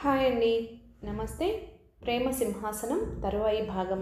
hi అండి నమస్తే ప్రేమ సింహాసనం తరువాయి భాగం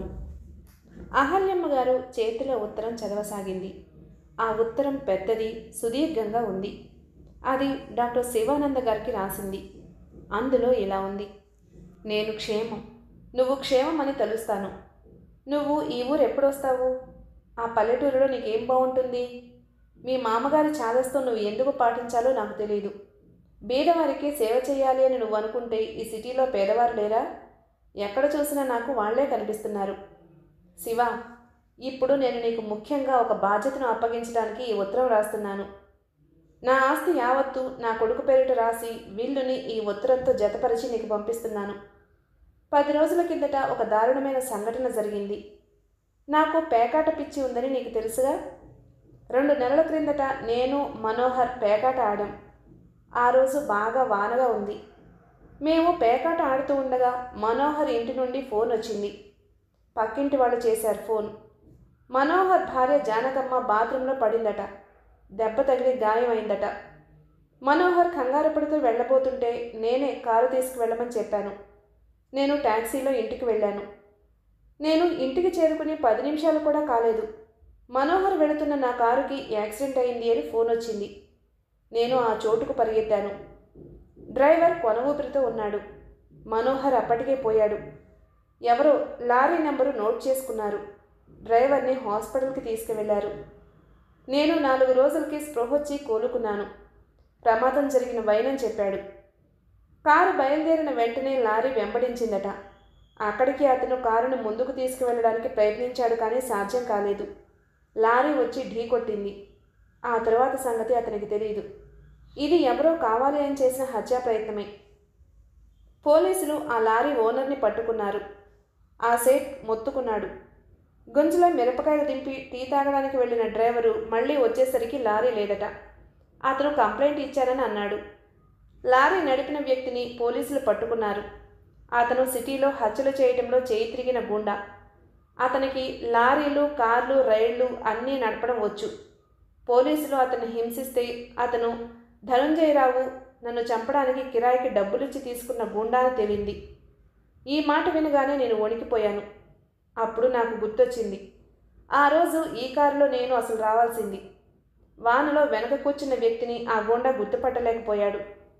అహల్యమ్మ గారు చేతిలో ఉత్తరం చదవసాగింది ఆ ఉత్తరం పెద్దది సుదీర్ఘంగా ఉంది అది డాక్టర్ శివానంద గారికి రాసింది అందులో ఇలా ఉంది నేను క్షేమం నువ్వు క్షేమం అని తలుస్తాను నువ్వు ఈ ఊరు ఎప్పుడొస్తావు ఆ పల్లెటూరులో నీకేం బాగుంటుంది మీ మామగారి ఛాదస్తో నువ్వు ఎందుకు పాటించాలో నాకు తెలియదు బీదవారికి సేవ చేయాలి అని నువ్వు అనుకుంటే ఈ సిటీలో పేదవారు లేరా ఎక్కడ చూసినా నాకు వాళ్లే కనిపిస్తున్నారు శివ ఇప్పుడు నేను నీకు ముఖ్యంగా ఒక బాధ్యతను అప్పగించడానికి ఈ ఉత్తరం రాస్తున్నాను నా ఆస్తి యావత్తు నా కొడుకు పేరిట రాసి వీళ్ళుని ఈ ఉత్తరంతో జతపరిచి నీకు పంపిస్తున్నాను పది రోజుల కిందట ఒక దారుణమైన సంఘటన జరిగింది నాకు పేకాట పిచ్చి ఉందని నీకు తెలుసుగా రెండు నెలల క్రిందట నేను మనోహర్ పేకాట ఆడాం ఆ రోజు బాగా వానగా ఉంది మేము పేకాట ఆడుతూ ఉండగా మనోహర్ ఇంటి నుండి ఫోన్ వచ్చింది పక్కింటి వాళ్ళు చేశారు ఫోన్ మనోహర్ భార్య జానకమ్మ బాత్రూంలో పడిందట దెబ్బ తగిలి గాయమైందట మనోహర్ కంగారు పడుతూ వెళ్ళబోతుంటే నేనే కారు తీసుకువెళ్ళమని చెప్పాను నేను ట్యాక్సీలో ఇంటికి వెళ్ళాను నేను ఇంటికి చేరుకుని పది నిమిషాలు కూడా కాలేదు మనోహర్ వెళుతున్న నా కారుకి యాక్సిడెంట్ అయింది అని ఫోన్ వచ్చింది నేను ఆ చోటుకు పరిగెత్తాను డ్రైవర్ కొన ఊపిరితో ఉన్నాడు మనోహర్ అప్పటికే పోయాడు ఎవరో లారీ నెంబరు నోట్ చేసుకున్నారు డ్రైవర్ని హాస్పిటల్కి తీసుకువెళ్లారు నేను నాలుగు రోజులకి స్పృహొచ్చి కోలుకున్నాను ప్రమాదం జరిగిన వైనం చెప్పాడు కారు బయలుదేరిన వెంటనే లారీ వెంబడించిందట అక్కడికి అతను కారును ముందుకు తీసుకువెళ్ళడానికి ప్రయత్నించాడు కానీ సాధ్యం కాలేదు లారీ వచ్చి ఢీకొట్టింది ఆ తరువాత సంగతి అతనికి తెలియదు ఇది ఎవరో కావాలి అని చేసిన హత్యా ప్రయత్నమే పోలీసులు ఆ లారీ ఓనర్ని పట్టుకున్నారు ఆ సేట్ మొత్తుకున్నాడు గుంజలో మిరపకాయలు దింపి టీ తాగడానికి వెళ్ళిన డ్రైవరు మళ్ళీ వచ్చేసరికి లారీ లేదట అతను కంప్లైంట్ ఇచ్చారని అన్నాడు లారీ నడిపిన వ్యక్తిని పోలీసులు పట్టుకున్నారు అతను సిటీలో హత్యలు చేయడంలో చేయి తిరిగిన గుండా అతనికి లారీలు కార్లు రైళ్లు అన్నీ నడపడం వచ్చు పోలీసులు అతన్ని హింసిస్తే అతను ధనుంజయరావు నన్ను చంపడానికి కిరాయికి డబ్బులిచ్చి తీసుకున్న గుండా అని తేలింది ఈ మాట వినగానే నేను వణికిపోయాను అప్పుడు నాకు గుర్తొచ్చింది ఆ రోజు ఈ కారులో నేను అసలు రావాల్సింది వానలో వెనక కూర్చున్న వ్యక్తిని ఆ గుండా గుర్తుపట్టలేకపోయాడు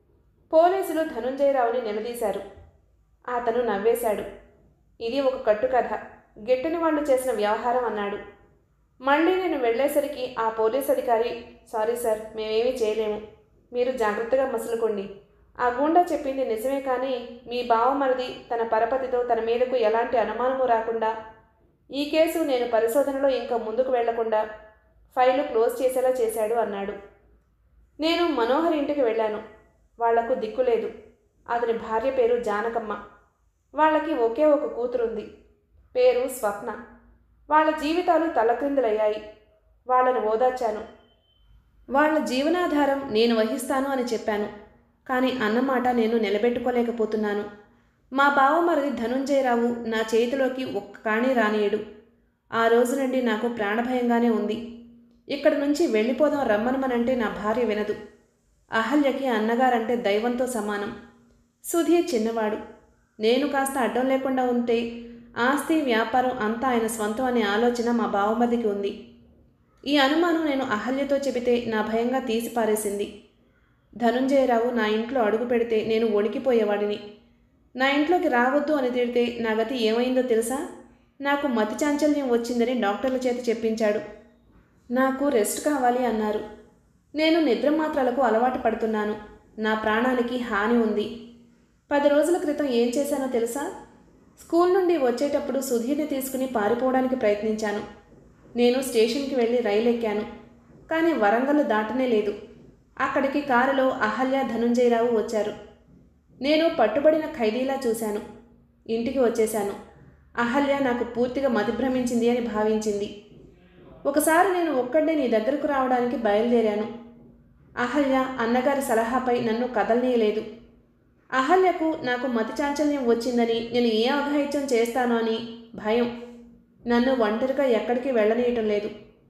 పోలీసులు ధనుంజయరావుని నిలదీశారు అతను నవ్వేశాడు ఇది ఒక కట్టుకథ గిట్టని వాళ్ళు చేసిన వ్యవహారం అన్నాడు మళ్ళీ నేను వెళ్ళేసరికి ఆ పోలీస్ అధికారి సారీ సార్ మేమేమీ చేయలేము మీరు జాగ్రత్తగా మసులుకోండి ఆ గూండా చెప్పింది నిజమే కానీ మీ బావమరిది తన పరపతితో తన మీదకు ఎలాంటి అనుమానము రాకుండా ఈ కేసు నేను పరిశోధనలో ఇంకా ముందుకు వెళ్లకుండా ఫైలు క్లోజ్ చేసేలా చేశాడు అన్నాడు నేను మనోహర్ ఇంటికి వెళ్ళాను వాళ్లకు దిక్కులేదు అతని భార్య పేరు జానకమ్మ వాళ్ళకి ఒకే ఒక కూతురుంది పేరు స్వప్న వాళ్ళ జీవితాలు తలక్రిందులయ్యాయి వాళ్ళను ఓదార్చాను వాళ్ళ జీవనాధారం నేను వహిస్తాను అని చెప్పాను కానీ అన్నమాట నేను నిలబెట్టుకోలేకపోతున్నాను మా బావమరిది ధనుంజయరావు నా చేతిలోకి ఒక్క కాణి రానియడు ఆ రోజు నుండి నాకు ప్రాణభయంగానే ఉంది ఇక్కడి నుంచి వెళ్ళిపోదాం రమ్మనమనంటే నా భార్య వినదు అహల్యకి అన్నగారంటే దైవంతో సమానం సుధీర్ చిన్నవాడు నేను కాస్త అడ్డం లేకుండా ఉంటే ఆస్తి వ్యాపారం అంతా ఆయన స్వంతం అనే ఆలోచన మా బావమరిదికి ఉంది ఈ అనుమానం నేను అహల్యతో చెబితే నా భయంగా తీసి పారేసింది ధనుంజయరావు నా ఇంట్లో అడుగు పెడితే నేను వణికిపోయేవాడిని నా ఇంట్లోకి రావద్దు అని తిడితే నా గతి ఏమైందో తెలుసా నాకు మతి చాంచల్యం వచ్చిందని డాక్టర్ల చేత చెప్పించాడు నాకు రెస్ట్ కావాలి అన్నారు నేను నిద్ర మాత్రలకు అలవాటు పడుతున్నాను నా ప్రాణానికి హాని ఉంది పది రోజుల క్రితం ఏం చేశానో తెలుసా స్కూల్ నుండి వచ్చేటప్పుడు సుధీర్ని తీసుకుని పారిపోవడానికి ప్రయత్నించాను నేను స్టేషన్కి వెళ్ళి రైలు ఎక్కాను కానీ వరంగల్ దాటనే లేదు అక్కడికి కారులో అహల్య ధనుంజయరావు వచ్చారు నేను పట్టుబడిన ఖైదీలా చూశాను ఇంటికి వచ్చేశాను అహల్య నాకు పూర్తిగా మతిభ్రమించింది అని భావించింది ఒకసారి నేను ఒక్కడే నీ దగ్గరకు రావడానికి బయలుదేరాను అహల్య అన్నగారి సలహాపై నన్ను కదలనీయలేదు అహల్యకు నాకు మతి చాంచల్యం వచ్చిందని నేను ఏ అఘాయిత్యం చేస్తానో అని భయం నన్ను ఒంటరిగా ఎక్కడికి వెళ్ళనీయటం లేదు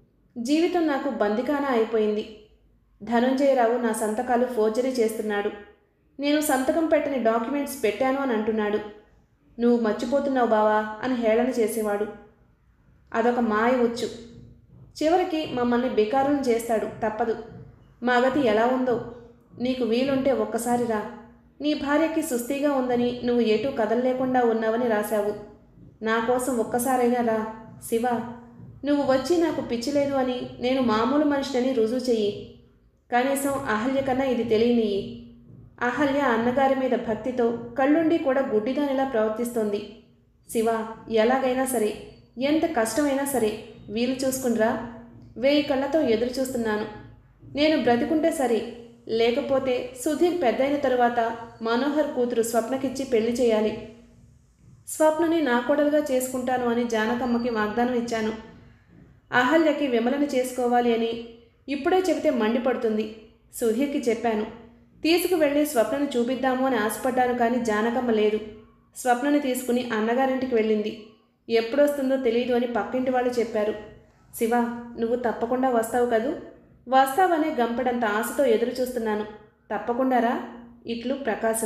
జీవితం నాకు బందికాన అయిపోయింది ధనుంజయరావు నా సంతకాలు ఫోర్జరీ చేస్తున్నాడు నేను సంతకం పెట్టని డాక్యుమెంట్స్ పెట్టాను అని అంటున్నాడు నువ్వు మర్చిపోతున్నావు బావా అని హేళన చేసేవాడు అదొక మాయ వచ్చు చివరికి మమ్మల్ని బికారులను చేస్తాడు తప్పదు మా గతి ఎలా ఉందో నీకు వీలుంటే ఒక్కసారి రా నీ భార్యకి సుస్థిగా ఉందని నువ్వు ఎటూ కదలలేకుండా ఉన్నావని రాశావు నా కోసం ఒక్కసారైనా రా శివ నువ్వు వచ్చి నాకు పిచ్చి లేదు అని నేను మామూలు మనిషినని రుజువు చెయ్యి కనీసం అహల్య కన్నా ఇది తెలియనియ్యి అహల్య అన్నగారి మీద భక్తితో కళ్ళుండి కూడా గుడ్డిదానిలా ప్రవర్తిస్తోంది శివ ఎలాగైనా సరే ఎంత కష్టమైనా సరే వీలు చూసుకునిరా వేయి కళ్ళతో ఎదురు చూస్తున్నాను నేను బ్రతికుంటే సరే లేకపోతే సుధీర్ పెద్దయిన తరువాత మనోహర్ కూతురు స్వప్నకిచ్చి పెళ్లి చేయాలి స్వప్నని నా కోడలుగా చేసుకుంటాను అని జానకమ్మకి వాగ్దానం ఇచ్చాను అహల్యకి విమలని చేసుకోవాలి అని ఇప్పుడే చెబితే మండిపడుతుంది సుధీర్కి చెప్పాను తీసుకువెళ్ళి స్వప్నని చూపిద్దాము అని ఆశపడ్డాను కానీ జానకమ్మ లేదు స్వప్నని తీసుకుని అన్నగారింటికి వెళ్ళింది ఎప్పుడొస్తుందో తెలియదు అని పక్కింటి వాళ్ళు చెప్పారు శివ నువ్వు తప్పకుండా వస్తావు కదూ వస్తావనే గంపడంత ఆశతో ఎదురు చూస్తున్నాను తప్పకుండా రా ఇట్లు ప్రకాశం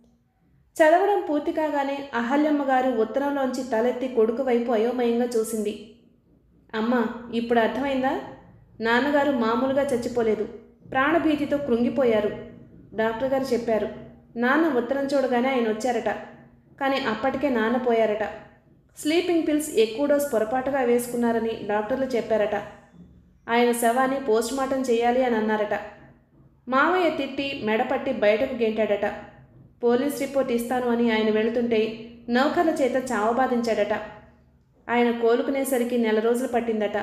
చదవడం పూర్తి కాగానే అహల్యమ్మ గారు ఉత్తరంలోంచి తలెత్తి కొడుకు వైపు అయోమయంగా చూసింది అమ్మా ఇప్పుడు అర్థమైందా నాన్నగారు మామూలుగా చచ్చిపోలేదు ప్రాణభీతితో కృంగిపోయారు డాక్టర్ గారు చెప్పారు నాన్న ఉత్తరం చూడగానే ఆయన వచ్చారట కానీ అప్పటికే నాన్న పోయారట స్లీపింగ్ పిల్స్ ఎక్కువ డోస్ పొరపాటుగా వేసుకున్నారని డాక్టర్లు చెప్పారట ఆయన శవాన్ని పోస్ట్ మార్టం చేయాలి అని అన్నారట మామయ్య తిట్టి మెడపట్టి బయటకు గెంటాడట పోలీస్ రిపోర్ట్ ఇస్తాను అని ఆయన వెళుతుంటే నౌకర్ల చేత చావబాధించాడట ఆయన కోలుకునేసరికి నెల రోజులు పట్టిందట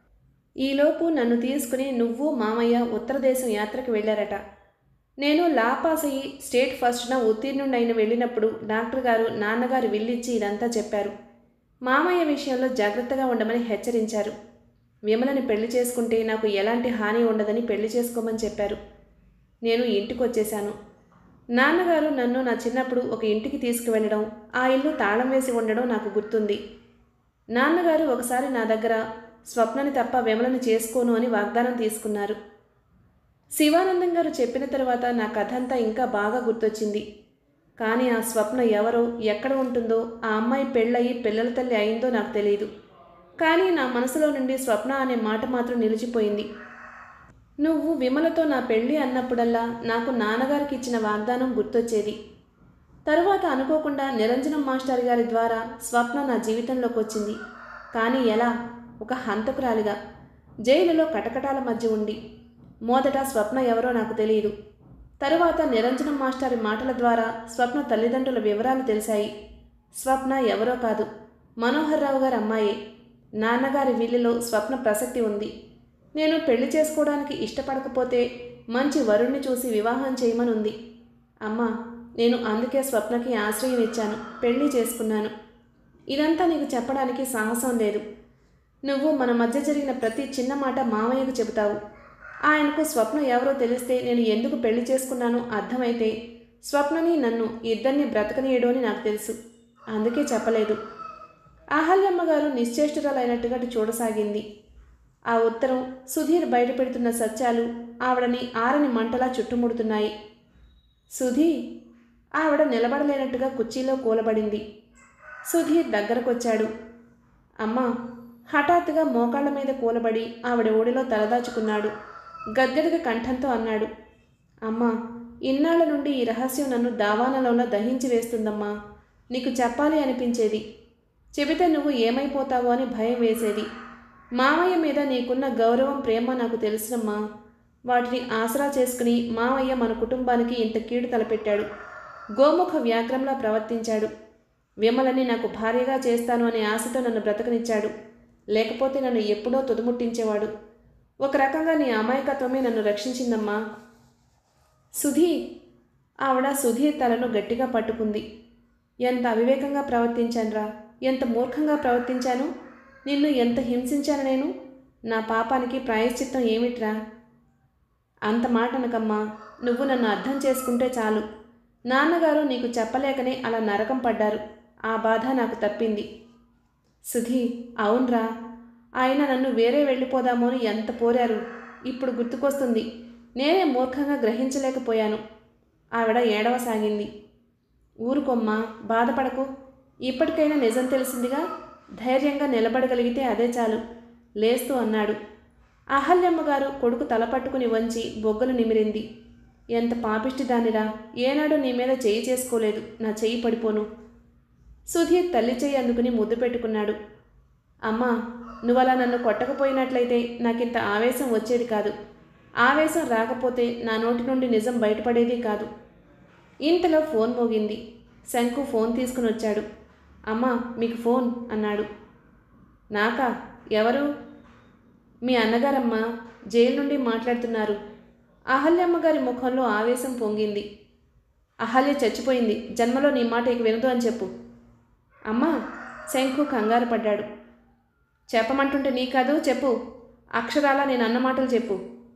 ఈలోపు నన్ను తీసుకుని నువ్వు మామయ్య ఉత్తరదేశం యాత్రకు వెళ్ళారట నేను లా పాస్ అయ్యి స్టేట్ ఫస్ట్న ఉత్తీర్ణుడైన వెళ్ళినప్పుడు డాక్టర్ గారు నాన్నగారు విల్లిచ్చి ఇదంతా చెప్పారు మామయ్య విషయంలో జాగ్రత్తగా ఉండమని హెచ్చరించారు విమలని పెళ్లి చేసుకుంటే నాకు ఎలాంటి హాని ఉండదని పెళ్లి చేసుకోమని చెప్పారు నేను ఇంటికి వచ్చేశాను నాన్నగారు నన్ను నా చిన్నప్పుడు ఒక ఇంటికి తీసుకువెళ్ళడం ఆ ఇల్లు తాళం వేసి ఉండడం నాకు గుర్తుంది నాన్నగారు ఒకసారి నా దగ్గర స్వప్నని తప్ప విమలని చేసుకోను అని వాగ్దానం తీసుకున్నారు శివానందం గారు చెప్పిన తర్వాత నా కథ అంతా ఇంకా బాగా గుర్తొచ్చింది కానీ ఆ స్వప్న ఎవరో ఎక్కడ ఉంటుందో ఆ అమ్మాయి పెళ్ళయి పిల్లల తల్లి అయిందో నాకు తెలియదు కానీ నా మనసులో నుండి స్వప్న అనే మాట మాత్రం నిలిచిపోయింది నువ్వు విమలతో నా పెళ్ళి అన్నప్పుడల్లా నాకు నాన్నగారికి ఇచ్చిన వాగ్దానం గుర్తొచ్చేది తరువాత అనుకోకుండా నిరంజనం మాస్టర్ గారి ద్వారా స్వప్న నా జీవితంలోకి వచ్చింది కానీ ఎలా ఒక హంతకురాలిగా జైలులో కటకటాల మధ్య ఉండి మొదట స్వప్న ఎవరో నాకు తెలియదు తరువాత నిరంజనం మాస్టారి మాటల ద్వారా స్వప్న తల్లిదండ్రుల వివరాలు తెలిసాయి స్వప్న ఎవరో కాదు మనోహర్ రావు గారి అమ్మాయే నాన్నగారి వీళ్ళలో స్వప్న ప్రసక్తి ఉంది నేను పెళ్లి చేసుకోవడానికి ఇష్టపడకపోతే మంచి వరుణ్ణి చూసి వివాహం చేయమని ఉంది అమ్మా నేను అందుకే స్వప్నకి ఆశ్రయం ఇచ్చాను పెళ్లి చేసుకున్నాను ఇదంతా నీకు చెప్పడానికి సాహసం లేదు నువ్వు మన మధ్య జరిగిన ప్రతి చిన్న మాట మామయ్యకు చెబుతావు ఆయనకు స్వప్న ఎవరో తెలిస్తే నేను ఎందుకు పెళ్లి చేసుకున్నానో అర్థమైతే స్వప్నని నన్ను ఇద్దరిని బ్రతకనీయడు అని నాకు తెలుసు అందుకే చెప్పలేదు అహల్యమ్మ గారు నిశ్చేష్టురాలైనట్టుగా చూడసాగింది ఆ ఉత్తరం సుధీర్ బయటపెడుతున్న సత్యాలు ఆవిడని ఆరని మంటలా చుట్టుముడుతున్నాయి సుధీ ఆవిడ నిలబడలేనట్టుగా కుర్చీలో కూలబడింది సుధీర్ దగ్గరకొచ్చాడు అమ్మా హఠాత్తుగా మోకాళ్ళ మీద కూలబడి ఆవిడ ఓడిలో తలదాచుకున్నాడు గద్గదిగ కంఠంతో అన్నాడు అమ్మా ఇన్నాళ్ల నుండి ఈ రహస్యం నన్ను దావానలోన దహించి వేస్తుందమ్మా నీకు చెప్పాలి అనిపించేది చెబితే నువ్వు ఏమైపోతావో అని భయం వేసేది మామయ్య మీద నీకున్న గౌరవం ప్రేమ నాకు తెలుసునమ్మా వాటిని ఆసరా చేసుకుని మామయ్య మన కుటుంబానికి ఇంత కీడు తలపెట్టాడు గోముఖ వ్యాఘ్రంలా ప్రవర్తించాడు విమలని నాకు భార్యగా చేస్తాను అనే ఆశతో నన్ను బ్రతకనిచ్చాడు లేకపోతే నన్ను ఎప్పుడో తుదముట్టించేవాడు ఒక రకంగా నీ అమాయకత్వమే నన్ను రక్షించిందమ్మా సుధీ ఆవిడ సుధీర్ తలను గట్టిగా పట్టుకుంది ఎంత అవివేకంగా ప్రవర్తించానురా ఎంత మూర్ఖంగా ప్రవర్తించాను నిన్ను ఎంత హింసించాను నేను నా పాపానికి ప్రాయశ్చిత్తం ఏమిట్రా అంత మాట అనకమ్మా నువ్వు నన్ను అర్థం చేసుకుంటే చాలు నాన్నగారు నీకు చెప్పలేకనే అలా నరకం పడ్డారు ఆ బాధ నాకు తప్పింది సుధీ అవునరా ఆయన నన్ను వేరే వెళ్ళిపోదామో అని ఎంత పోరారు ఇప్పుడు గుర్తుకొస్తుంది నేనే మూర్ఖంగా గ్రహించలేకపోయాను ఆవిడ ఏడవసాగింది ఊరుకొమ్మ బాధపడకు ఇప్పటికైనా నిజం తెలిసిందిగా ధైర్యంగా నిలబడగలిగితే అదే చాలు లేస్తూ అన్నాడు అహల్యమ్మ గారు కొడుకు తల పట్టుకుని వంచి బొగ్గలు నిమిరింది ఎంత పాపిష్టి దానిరా ఏనాడు నీ మీద చేయి చేసుకోలేదు నా చెయ్యి పడిపోను సుధీర్ తల్లి చెయ్యి అందుకుని ముద్దు పెట్టుకున్నాడు అమ్మా నువ్వలా నన్ను కొట్టకపోయినట్లయితే నాకింత ఆవేశం వచ్చేది కాదు ఆవేశం రాకపోతే నా నోటి నుండి నిజం బయటపడేది కాదు ఇంతలో ఫోన్ మోగింది శంకు ఫోన్ తీసుకుని వచ్చాడు అమ్మా మీకు ఫోన్ అన్నాడు నాకా ఎవరు మీ అన్నగారమ్మ జైలు నుండి మాట్లాడుతున్నారు అహల్యమ్మ గారి ముఖంలో ఆవేశం పొంగింది అహల్య చచ్చిపోయింది జన్మలో నీ మాట ఇక వినదు అని చెప్పు అమ్మా శంకు కంగారు పడ్డాడు చెప్పమంటుంటే నీ కాదు చెప్పు అక్షరాల నేను అన్న మాటలు చెప్పు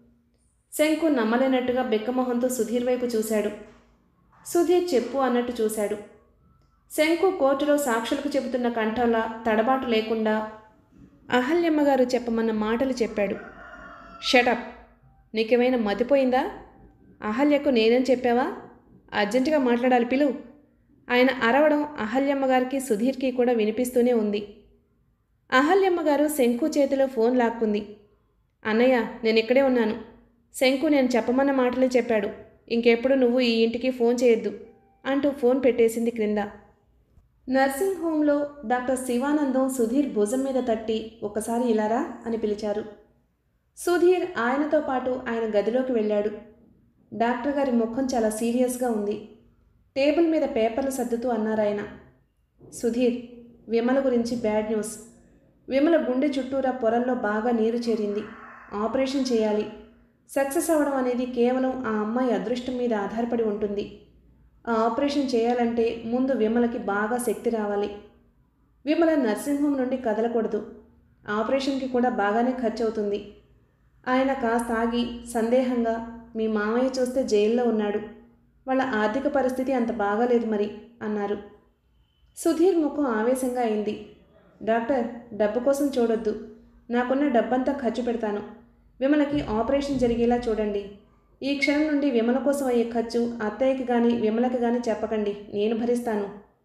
శంకు నమ్మలేనట్టుగా బెక్కమొహంతో సుధీర్ వైపు చూశాడు సుధీర్ చెప్పు అన్నట్టు చూశాడు శంకు కోర్టులో సాక్షులకు చెబుతున్న కంఠంలా తడబాటు లేకుండా అహల్యమ్మ గారు చెప్పమన్న మాటలు చెప్పాడు షటప్ నీకేమైనా మతిపోయిందా అహల్యకు నేనేం చెప్పావా అర్జెంటుగా మాట్లాడాలి పిలు ఆయన అరవడం అహల్యమ్మ గారికి సుధీర్కి కూడా వినిపిస్తూనే ఉంది అహల్యమ్మ గారు శంకు చేతిలో ఫోన్ లాక్కుంది అన్నయ్య నేను ఇక్కడే ఉన్నాను శంకు నేను చెప్పమన్న మాటలే చెప్పాడు ఇంకెప్పుడు నువ్వు ఈ ఇంటికి ఫోన్ చేయొద్దు అంటూ ఫోన్ పెట్టేసింది క్రింద నర్సింగ్ హోంలో డాక్టర్ శివానందం సుధీర్ భుజం మీద తట్టి ఒకసారి ఇలారా అని పిలిచారు సుధీర్ ఆయనతో పాటు ఆయన గదిలోకి వెళ్ళాడు డాక్టర్ గారి ముఖం చాలా సీరియస్గా ఉంది టేబుల్ మీద పేపర్లు సర్దుతూ అన్నారాయన సుధీర్ విమల గురించి బ్యాడ్ న్యూస్ విమల గుండె చుట్టూరా పొరల్లో బాగా నీరు చేరింది ఆపరేషన్ చేయాలి సక్సెస్ అవ్వడం అనేది కేవలం ఆ అమ్మాయి అదృష్టం మీద ఆధారపడి ఉంటుంది ఆ ఆపరేషన్ చేయాలంటే ముందు విమలకి బాగా శక్తి రావాలి విమల నర్సింగ్ హోమ్ నుండి కదలకూడదు ఆపరేషన్కి కూడా బాగానే ఖర్చు అవుతుంది ఆయన కాస్త ఆగి సందేహంగా మీ మామయ్య చూస్తే జైల్లో ఉన్నాడు వాళ్ళ ఆర్థిక పరిస్థితి అంత బాగాలేదు మరి అన్నారు సుధీర్ ముఖం ఆవేశంగా అయింది డాక్టర్ డబ్బు కోసం చూడొద్దు నాకున్న డబ్బంతా ఖర్చు పెడతాను విమలకి ఆపరేషన్ జరిగేలా చూడండి ఈ క్షణం నుండి విమల కోసం అయ్యే ఖర్చు అత్తయ్యకి కానీ విమలకి కానీ చెప్పకండి నేను భరిస్తాను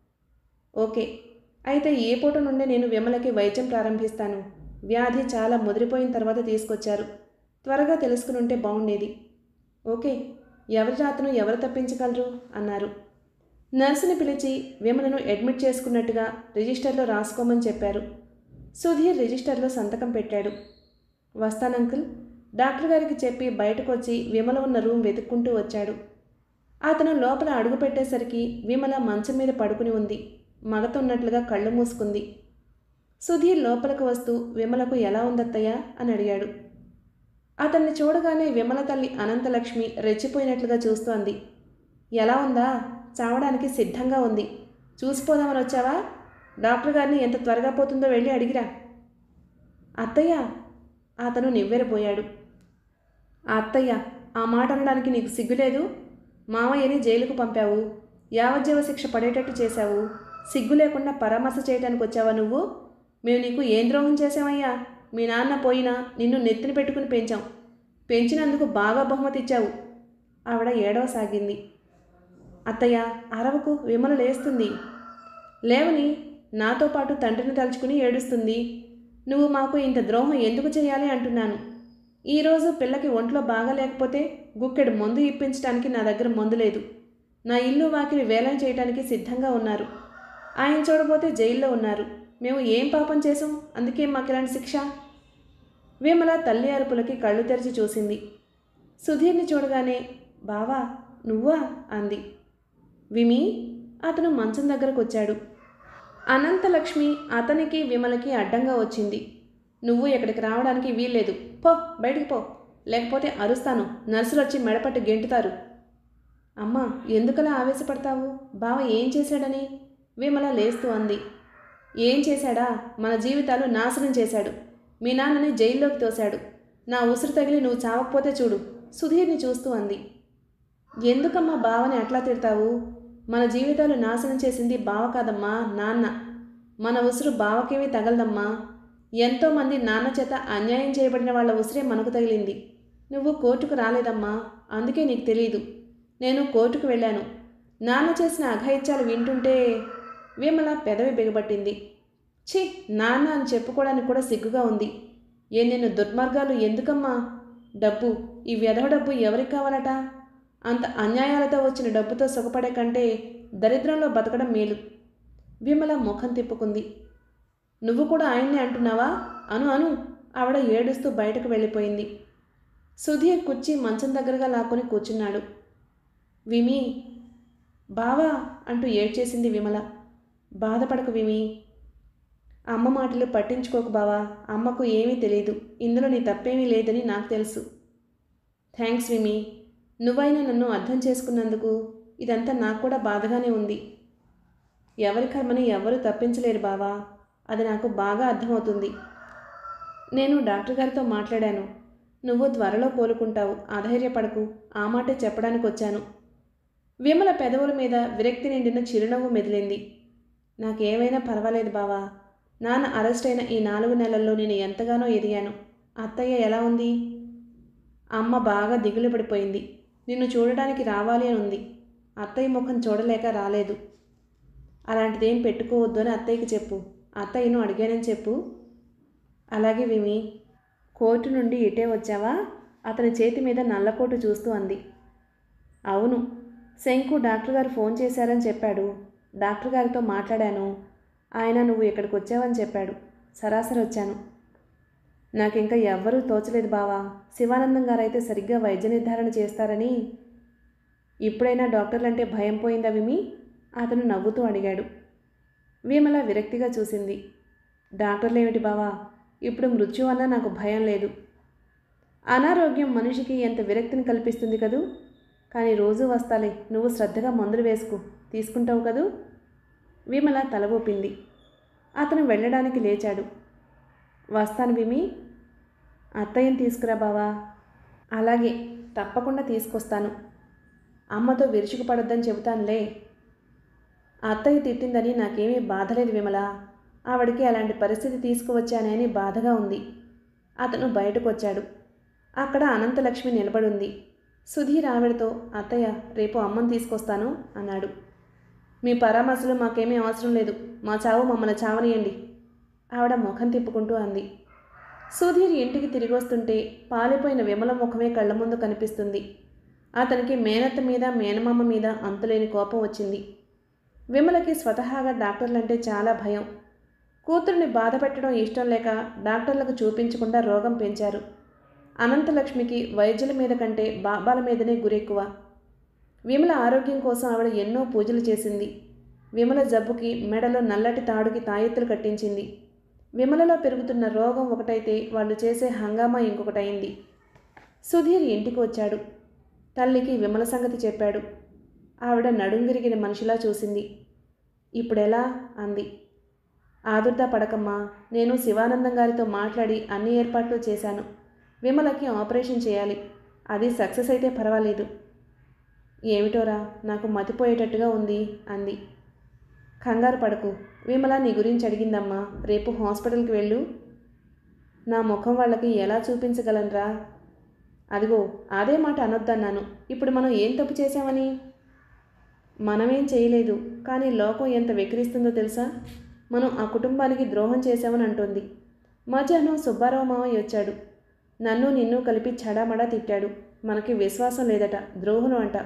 ఓకే అయితే ఏ పూట నుండే నేను విమలకి వైద్యం ప్రారంభిస్తాను వ్యాధి చాలా ముదిరిపోయిన తర్వాత తీసుకొచ్చారు త్వరగా తెలుసుకుని ఉంటే బాగుండేది ఓకే ఎవరి రాతను ఎవరు తప్పించగలరు అన్నారు నర్సుని పిలిచి విమలను అడ్మిట్ చేసుకున్నట్టుగా రిజిస్టర్లో రాసుకోమని చెప్పారు సుధీర్ రిజిస్టర్లో సంతకం పెట్టాడు వస్తానంకుల్ డాక్టర్ గారికి చెప్పి బయటకు వచ్చి విమల ఉన్న రూమ్ వెతుక్కుంటూ వచ్చాడు అతను లోపల అడుగు పెట్టేసరికి విమల మంచం మీద పడుకుని ఉంది మగతున్నట్లుగా కళ్ళు మూసుకుంది సుధీర్ లోపలికి వస్తూ విమలకు ఎలా ఉందత్తయ్యా అని అడిగాడు అతన్ని చూడగానే విమల తల్లి అనంతలక్ష్మి రెచ్చిపోయినట్లుగా చూస్తోంది ఎలా ఉందా చావడానికి సిద్ధంగా ఉంది చూసిపోదామని వచ్చావా డాక్టర్ గారిని ఎంత త్వరగా పోతుందో వెళ్ళి అడిగిరా అత్తయ్య అతను నివ్వెరపోయాడు అత్తయ్య ఆ మాట అనడానికి నీకు సిగ్గులేదు మామయ్యని జైలుకు పంపావు యావజ్జీవ శిక్ష పడేటట్టు చేశావు సిగ్గు లేకుండా పరామర్శ చేయడానికి వచ్చావా నువ్వు మేము నీకు ఏం ద్రోహం చేశామయ్యా మీ నాన్న పోయినా నిన్ను నెత్తిన పెట్టుకుని పెంచాం పెంచినందుకు బాగా బహుమతి ఇచ్చావు ఆవిడ ఏడవసాగింది అత్తయ్య అరవకు విమల లేస్తుంది లేవని నాతో పాటు తండ్రిని తలుచుకుని ఏడుస్తుంది నువ్వు మాకు ఇంత ద్రోహం ఎందుకు చేయాలి అంటున్నాను ఈరోజు పిల్లకి ఒంట్లో బాగా లేకపోతే గుక్కెడు మందు ఇప్పించడానికి నా దగ్గర మందు లేదు నా ఇల్లు వాకిలి వేలం చేయడానికి సిద్ధంగా ఉన్నారు ఆయన చూడబోతే జైల్లో ఉన్నారు మేము ఏం పాపం చేసాం అందుకే మాకు ఇలాంటి శిక్ష విమల తల్లి అరుపులకి కళ్ళు తెరిచి చూసింది సుధీర్ని చూడగానే బావా నువ్వా అంది విమి అతను మంచం దగ్గరకు వచ్చాడు అనంతలక్ష్మి అతనికి విమలకి అడ్డంగా వచ్చింది నువ్వు ఇక్కడికి రావడానికి వీల్లేదు పో బయటికి పో లేకపోతే అరుస్తాను నర్సులు వచ్చి మెడపట్టి గెంటుతారు అమ్మా ఎందుకలా ఆవేశపడతావు బావ ఏం చేశాడని విమల లేస్తూ అంది ఏం చేశాడా మన జీవితాలు నాశనం చేశాడు మీ నాన్నని జైల్లోకి తోశాడు నా ఉసురు తగిలి నువ్వు చావకపోతే చూడు సుధీర్ని చూస్తూ అంది ఎందుకమ్మా బావని అట్లా తిడతావు మన జీవితాలు నాశనం చేసింది బావ కాదమ్మా నాన్న మన ఉసురు బావకేమీ తగలదమ్మా ఎంతోమంది నాన్న చేత అన్యాయం చేయబడిన వాళ్ళ ఉసిరే మనకు తగిలింది నువ్వు కోర్టుకు రాలేదమ్మా అందుకే నీకు తెలియదు నేను కోర్టుకు వెళ్ళాను నాన్న చేసిన అఘాయిత్యాలు వింటుంటే విమల పెదవి బిగబట్టింది ఛీ నాన్న అని చెప్పుకోవడానికి కూడా సిగ్గుగా ఉంది ఏ నేను దుర్మార్గాలు ఎందుకమ్మా డబ్బు ఈ వ్యధవ డబ్బు ఎవరికి కావాలట అంత అన్యాయాలతో వచ్చిన డబ్బుతో సుఖపడే కంటే దరిద్రంలో బతకడం మేలు విమల ముఖం తిప్పుకుంది నువ్వు కూడా ఆయన్నే అంటున్నావా అను అను ఆవిడ ఏడుస్తూ బయటకు వెళ్ళిపోయింది సుధీర్ కుర్చీ మంచం దగ్గరగా లాక్కొని కూర్చున్నాడు విమి బావా అంటూ ఏడ్చేసింది విమల బాధపడకు విమి అమ్మ మాటలు పట్టించుకోకు బావా అమ్మకు ఏమీ తెలియదు ఇందులో నీ తప్పేమీ లేదని నాకు తెలుసు థ్యాంక్స్ విమి నువ్వైనా నన్ను అర్థం చేసుకున్నందుకు ఇదంతా నాకు కూడా బాధగానే ఉంది ఎవరి కర్మని ఎవరు తప్పించలేరు బావా అది నాకు బాగా అర్థమవుతుంది నేను డాక్టర్ గారితో మాట్లాడాను నువ్వు త్వరలో కోలుకుంటావు అధైర్యపడకు ఆ మాటే చెప్పడానికి వచ్చాను విమల పెదవుల మీద విరక్తి నిండిన చిరునవ్వు మెదిలింది నాకేమైనా పర్వాలేదు బావా నాన్న అరెస్ట్ అయిన ఈ నాలుగు నెలల్లో నేను ఎంతగానో ఎదిగాను అత్తయ్య ఎలా ఉంది అమ్మ బాగా దిగులు పడిపోయింది నిన్ను చూడడానికి రావాలి అని ఉంది అత్తయ్య ముఖం చూడలేక రాలేదు అలాంటిదేం పెట్టుకోవద్దు అని అత్తయ్యకి చెప్పు అత్తయ్యను అడిగానని చెప్పు అలాగే విమి కోర్టు నుండి ఇటే వచ్చావా అతని చేతి మీద నల్లకోటు చూస్తూ అంది అవును శంకు డాక్టర్ గారు ఫోన్ చేశారని చెప్పాడు డాక్టర్ గారితో మాట్లాడాను ఆయన నువ్వు ఇక్కడికి వచ్చావని చెప్పాడు సరాసరి వచ్చాను నాకు ఇంకా ఎవ్వరూ తోచలేదు బావా శివానందం గారైతే సరిగ్గా వైద్య నిర్ధారణ చేస్తారని ఇప్పుడైనా డాక్టర్లంటే భయం పోయిందా విమి అతను నవ్వుతూ అడిగాడు విమల విరక్తిగా చూసింది డాక్టర్లు ఏమిటి బావా ఇప్పుడు మృత్యు అన్న నాకు భయం లేదు అనారోగ్యం మనిషికి ఎంత విరక్తిని కల్పిస్తుంది కదూ కానీ రోజు వస్తాలే నువ్వు శ్రద్ధగా మందులు వేసుకో తీసుకుంటావు కదూ విమల తల ఊపింది అతను వెళ్ళడానికి లేచాడు వస్తాను విమి అత్తయ్యని తీసుకురా బావా అలాగే తప్పకుండా తీసుకొస్తాను అమ్మతో విరుచుకుపడొద్దని చెబుతానులే అత్తయ్య తిట్టిందని నాకేమీ బాధలేదు విమల ఆవిడికి అలాంటి పరిస్థితి తీసుకువచ్చానని బాధగా ఉంది అతను బయటకు వచ్చాడు అక్కడ అనంతలక్ష్మి నిలబడుంది సుధీర్ ఆవిడతో అత్తయ్య రేపు అమ్మని తీసుకొస్తాను అన్నాడు మీ పరామర్శలు మాకేమీ అవసరం లేదు మా చావు మమ్మల్ని చావనియండి ఆవిడ ముఖం తిప్పుకుంటూ అంది సుధీర్ ఇంటికి తిరిగి వస్తుంటే పాలిపోయిన విమల ముఖమే కళ్ళ ముందు కనిపిస్తుంది అతనికి మేనత్త మీద మేనమామ మీద అంతులేని కోపం వచ్చింది విమలకి స్వతహాగా డాక్టర్లంటే చాలా భయం కూతుర్ని బాధ పెట్టడం ఇష్టం లేక డాక్టర్లకు చూపించకుండా రోగం పెంచారు అనంతలక్ష్మికి వైద్యుల మీద కంటే బాబాల మీదనే గురెక్కువ విమల ఆరోగ్యం కోసం ఆవిడ ఎన్నో పూజలు చేసింది విమల జబ్బుకి మెడలో నల్లటి తాడుకి తాయెత్తులు కట్టించింది విమలలో పెరుగుతున్న రోగం ఒకటైతే వాళ్ళు చేసే హంగామా ఇంకొకటైంది సుధీర్ ఇంటికి వచ్చాడు తల్లికి విమల సంగతి చెప్పాడు ఆవిడ నడుం విరిగిన మనిషిలా చూసింది ఇప్పుడెలా అంది ఆదుర్దా పడకమ్మా నేను శివానందం గారితో మాట్లాడి అన్ని ఏర్పాట్లు చేశాను విమలకి ఆపరేషన్ చేయాలి అది సక్సెస్ అయితే పర్వాలేదు ఏమిటోరా నాకు మతిపోయేటట్టుగా ఉంది అంది కంగారు పడకు విమల నీ గురించి అడిగిందమ్మా రేపు హాస్పిటల్కి వెళ్ళు నా ముఖం వాళ్ళకి ఎలా చూపించగలనరా అదిగో అదే మాట అనొద్దన్నాను ఇప్పుడు మనం ఏం తప్పు చేశామని మనమేం చేయలేదు కానీ లోకం ఎంత వెక్కిరిస్తుందో తెలుసా మనం ఆ కుటుంబానికి ద్రోహం చేశామని అంటోంది మధ్యాహ్నం సుబ్బారావు మావయ్య వచ్చాడు నన్ను నిన్ను కలిపి చడామడా తిట్టాడు మనకి విశ్వాసం లేదట ద్రోహులు అంట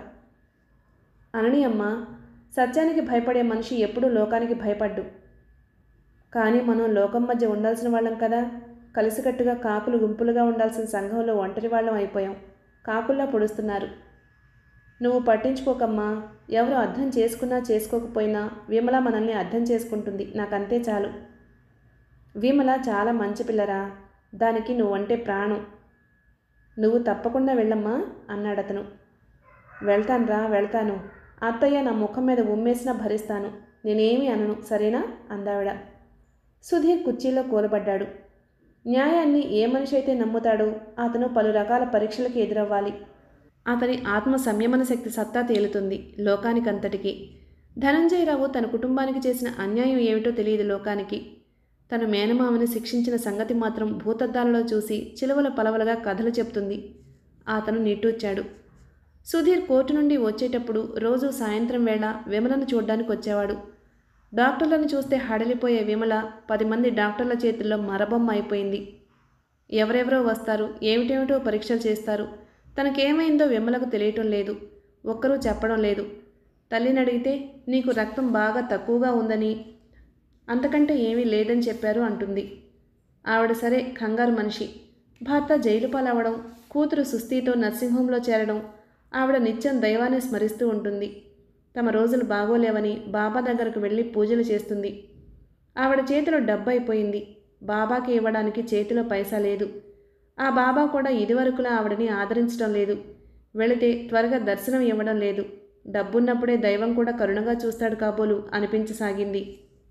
అనని అమ్మ సత్యానికి భయపడే మనిషి ఎప్పుడూ లోకానికి భయపడ్డు కానీ మనం లోకం మధ్య ఉండాల్సిన వాళ్ళం కదా కలిసికట్టుగా కాకులు గుంపులుగా ఉండాల్సిన సంఘంలో ఒంటరి వాళ్ళం అయిపోయాం కాకుల్లా పొడుస్తున్నారు నువ్వు పట్టించుకోకమ్మా ఎవరు అర్థం చేసుకున్నా చేసుకోకపోయినా విమల మనల్ని అర్థం చేసుకుంటుంది నాకంతే చాలు విమల చాలా మంచి పిల్లరా దానికి నువ్వంటే ప్రాణం నువ్వు తప్పకుండా వెళ్ళమ్మా అన్నాడతను వెళ్తానురా వెళ్తాను అత్తయ్య నా ముఖం మీద ఉమ్మేసినా భరిస్తాను నేనేమీ అనను సరేనా అందావిడ సుధీర్ కుర్చీలో కూలబడ్డాడు న్యాయాన్ని ఏ మనిషి అయితే నమ్ముతాడో అతను పలు రకాల పరీక్షలకు ఎదురవ్వాలి అతని ఆత్మ సంయమన శక్తి సత్తా తేలుతుంది లోకానికంతటికి ధనంజయరావు తన కుటుంబానికి చేసిన అన్యాయం ఏమిటో తెలియదు లోకానికి తన మేనమామని శిక్షించిన సంగతి మాత్రం భూతద్దాలలో చూసి చిలువల పలవలుగా కథలు చెప్తుంది అతను నిట్టూర్చాడు సుధీర్ కోర్టు నుండి వచ్చేటప్పుడు రోజు సాయంత్రం వేళ విమలను చూడ్డానికి వచ్చేవాడు డాక్టర్లను చూస్తే హడలిపోయే విమల పది మంది డాక్టర్ల చేతుల్లో మరబొమ్మ అయిపోయింది ఎవరెవరో వస్తారు ఏమిటేమిటో పరీక్షలు చేస్తారు తనకేమైందో విమలకు తెలియటం లేదు ఒక్కరూ చెప్పడం లేదు తల్లిని అడిగితే నీకు రక్తం బాగా తక్కువగా ఉందని అంతకంటే ఏమీ లేదని చెప్పారు అంటుంది ఆవిడ సరే కంగారు మనిషి భర్త జైలు పాలవడం కూతురు సుస్థితో నర్సింగ్ హోంలో చేరడం ఆవిడ నిత్యం దైవాన్ని స్మరిస్తూ ఉంటుంది తమ రోజులు బాగోలేవని బాబా దగ్గరకు వెళ్ళి పూజలు చేస్తుంది ఆవిడ చేతిలో డబ్బు అయిపోయింది బాబాకి ఇవ్వడానికి చేతిలో పైసా లేదు ఆ బాబా కూడా ఇదివరకులా ఆవిడని ఆదరించడం లేదు వెళితే త్వరగా దర్శనం ఇవ్వడం లేదు డబ్బున్నప్పుడే దైవం కూడా కరుణగా చూస్తాడు కాబోలు అనిపించసాగింది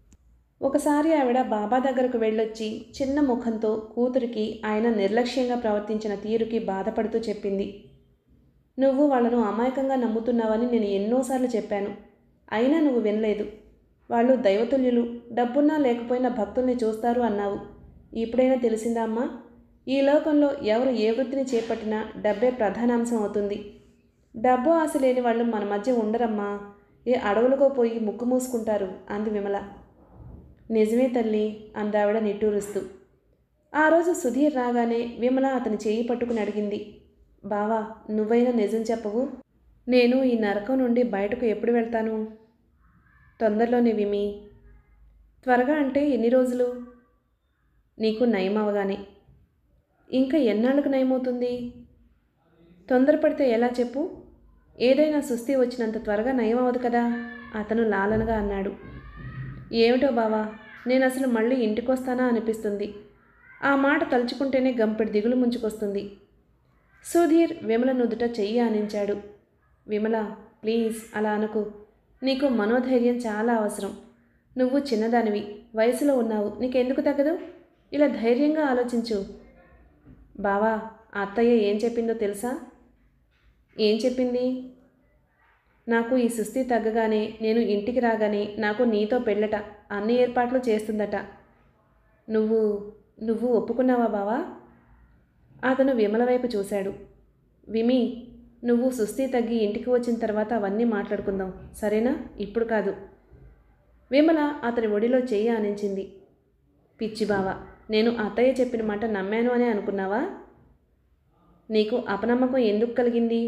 ఒకసారి ఆవిడ బాబా దగ్గరకు వెళ్ళొచ్చి చిన్న ముఖంతో కూతురికి ఆయన నిర్లక్ష్యంగా ప్రవర్తించిన తీరుకి బాధపడుతూ చెప్పింది నువ్వు వాళ్ళను అమాయకంగా నమ్ముతున్నావని నేను ఎన్నోసార్లు చెప్పాను అయినా నువ్వు వినలేదు వాళ్ళు దైవతుల్యులు డబ్బున్నా లేకపోయినా భక్తుల్ని చూస్తారు అన్నావు ఇప్పుడైనా తెలిసిందా అమ్మా ఈ లోకంలో ఎవరు ఏ వృత్తిని చేపట్టినా డబ్బే ప్రధానాంశం అవుతుంది డబ్బు ఆశ లేని వాళ్ళు మన మధ్య ఉండరమ్మా ఏ అడవులకో పోయి ముక్కు మూసుకుంటారు అంది విమల నిజమే తల్లి అందావిడ నిట్టూరుస్తూ ఆ రోజు సుధీర్ రాగానే విమల అతని చేయి పట్టుకుని అడిగింది బావా నువ్వైనా నిజం చెప్పవు నేను ఈ నరకం నుండి బయటకు ఎప్పుడు వెళ్తాను తొందరలోనే విమి త్వరగా అంటే ఎన్ని రోజులు నీకు నయం అవగానే ఇంకా ఎన్నాళ్ళకు నయమవుతుంది తొందరపడితే ఎలా చెప్పు ఏదైనా సుస్థి వచ్చినంత త్వరగా నయం అవ్వదు కదా అతను లాలనగా అన్నాడు ఏమిటో బావా నేను అసలు మళ్ళీ ఇంటికొస్తానా అనిపిస్తుంది ఆ మాట తలుచుకుంటేనే గంపెడు దిగులు ముంచుకొస్తుంది సుధీర్ విమల నుదుట చెయ్యి ఆనించాడు విమల ప్లీజ్ అలా అనకు నీకు మనోధైర్యం చాలా అవసరం నువ్వు చిన్నదానివి వయసులో ఉన్నావు నీకెందుకు తగ్గదు ఇలా ధైర్యంగా ఆలోచించు బావా అత్తయ్య ఏం చెప్పిందో తెలుసా ఏం చెప్పింది నాకు ఈ సుస్థి తగ్గగానే నేను ఇంటికి రాగానే నాకు నీతో పెళ్ళట అన్ని ఏర్పాట్లు చేస్తుందట నువ్వు నువ్వు ఒప్పుకున్నావా బావా అతను విమల వైపు చూశాడు విమి నువ్వు సుస్థి తగ్గి ఇంటికి వచ్చిన తర్వాత అవన్నీ మాట్లాడుకుందాం సరేనా ఇప్పుడు కాదు విమల అతని ఒడిలో చెయ్యి ఆనించింది పిచ్చి బావ నేను అత్తయ్య చెప్పిన మాట నమ్మాను అని అనుకున్నావా నీకు అపనమ్మకం ఎందుకు కలిగింది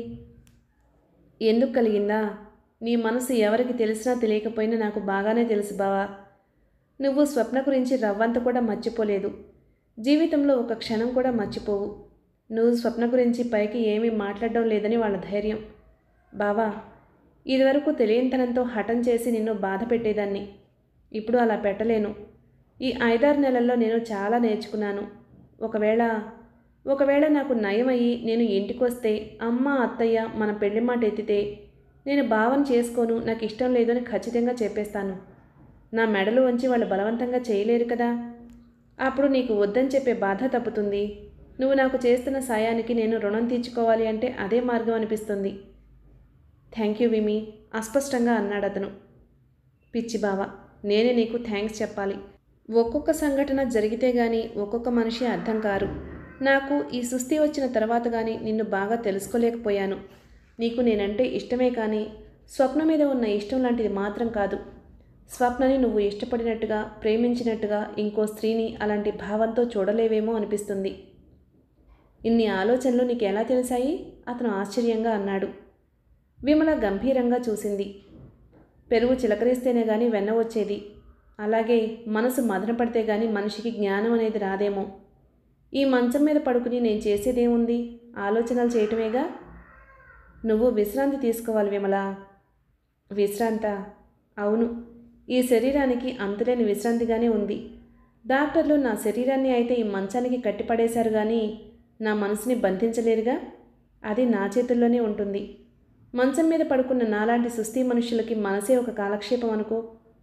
ఎందుకు కలిగిందా నీ మనసు ఎవరికి తెలిసినా తెలియకపోయినా నాకు బాగానే తెలుసు బావా నువ్వు స్వప్న గురించి రవ్వంత కూడా మర్చిపోలేదు జీవితంలో ఒక క్షణం కూడా మర్చిపోవు నువ్వు స్వప్న గురించి పైకి ఏమీ మాట్లాడడం లేదని వాళ్ళ ధైర్యం బావా ఇదివరకు తెలియనితనంతో హఠం చేసి నిన్ను బాధ పెట్టేదాన్ని ఇప్పుడు అలా పెట్టలేను ఈ ఐదారు నెలల్లో నేను చాలా నేర్చుకున్నాను ఒకవేళ ఒకవేళ నాకు నయమయ్యి నేను ఇంటికొస్తే అమ్మ అత్తయ్య మన పెళ్లి మాట ఎత్తితే నేను భావన చేసుకోను నాకు ఇష్టం లేదు అని ఖచ్చితంగా చెప్పేస్తాను నా మెడలు వంచి వాళ్ళు బలవంతంగా చేయలేరు కదా అప్పుడు నీకు వద్దని చెప్పే బాధ తప్పుతుంది నువ్వు నాకు చేస్తున్న సాయానికి నేను రుణం తీర్చుకోవాలి అంటే అదే మార్గం అనిపిస్తుంది థ్యాంక్ యూ విమి అస్పష్టంగా అన్నాడు అతను పిచ్చి బావ నేనే నీకు థ్యాంక్స్ చెప్పాలి ఒక్కొక్క సంఘటన జరిగితే గాని ఒక్కొక్క మనిషి అర్థం కారు నాకు ఈ సుస్థి వచ్చిన తర్వాత కానీ నిన్ను బాగా తెలుసుకోలేకపోయాను నీకు నేనంటే ఇష్టమే కానీ స్వప్న మీద ఉన్న ఇష్టం లాంటిది మాత్రం కాదు స్వప్నని నువ్వు ఇష్టపడినట్టుగా ప్రేమించినట్టుగా ఇంకో స్త్రీని అలాంటి భావంతో చూడలేవేమో అనిపిస్తుంది ఇన్ని ఆలోచనలు నీకు ఎలా తెలిసాయి అతను ఆశ్చర్యంగా అన్నాడు విమల గంభీరంగా చూసింది పెరుగు చిలకరిస్తేనే గాని వెన్న వచ్చేది అలాగే మనసు మదన పడితే గాని మనిషికి జ్ఞానం అనేది రాదేమో ఈ మంచం మీద పడుకుని నేను చేసేదేముంది ఆలోచనలు చేయటమేగా నువ్వు విశ్రాంతి తీసుకోవాలి విమల విశ్రాంత అవును ఈ శరీరానికి అంతులేని విశ్రాంతిగానే ఉంది డాక్టర్లు నా శరీరాన్ని అయితే ఈ మంచానికి కట్టిపడేశారు కానీ నా మనసుని బంధించలేరుగా అది నా చేతుల్లోనే ఉంటుంది మంచం మీద పడుకున్న నాలాంటి సుస్థి మనుషులకి మనసే ఒక కాలక్షేపం అనుకో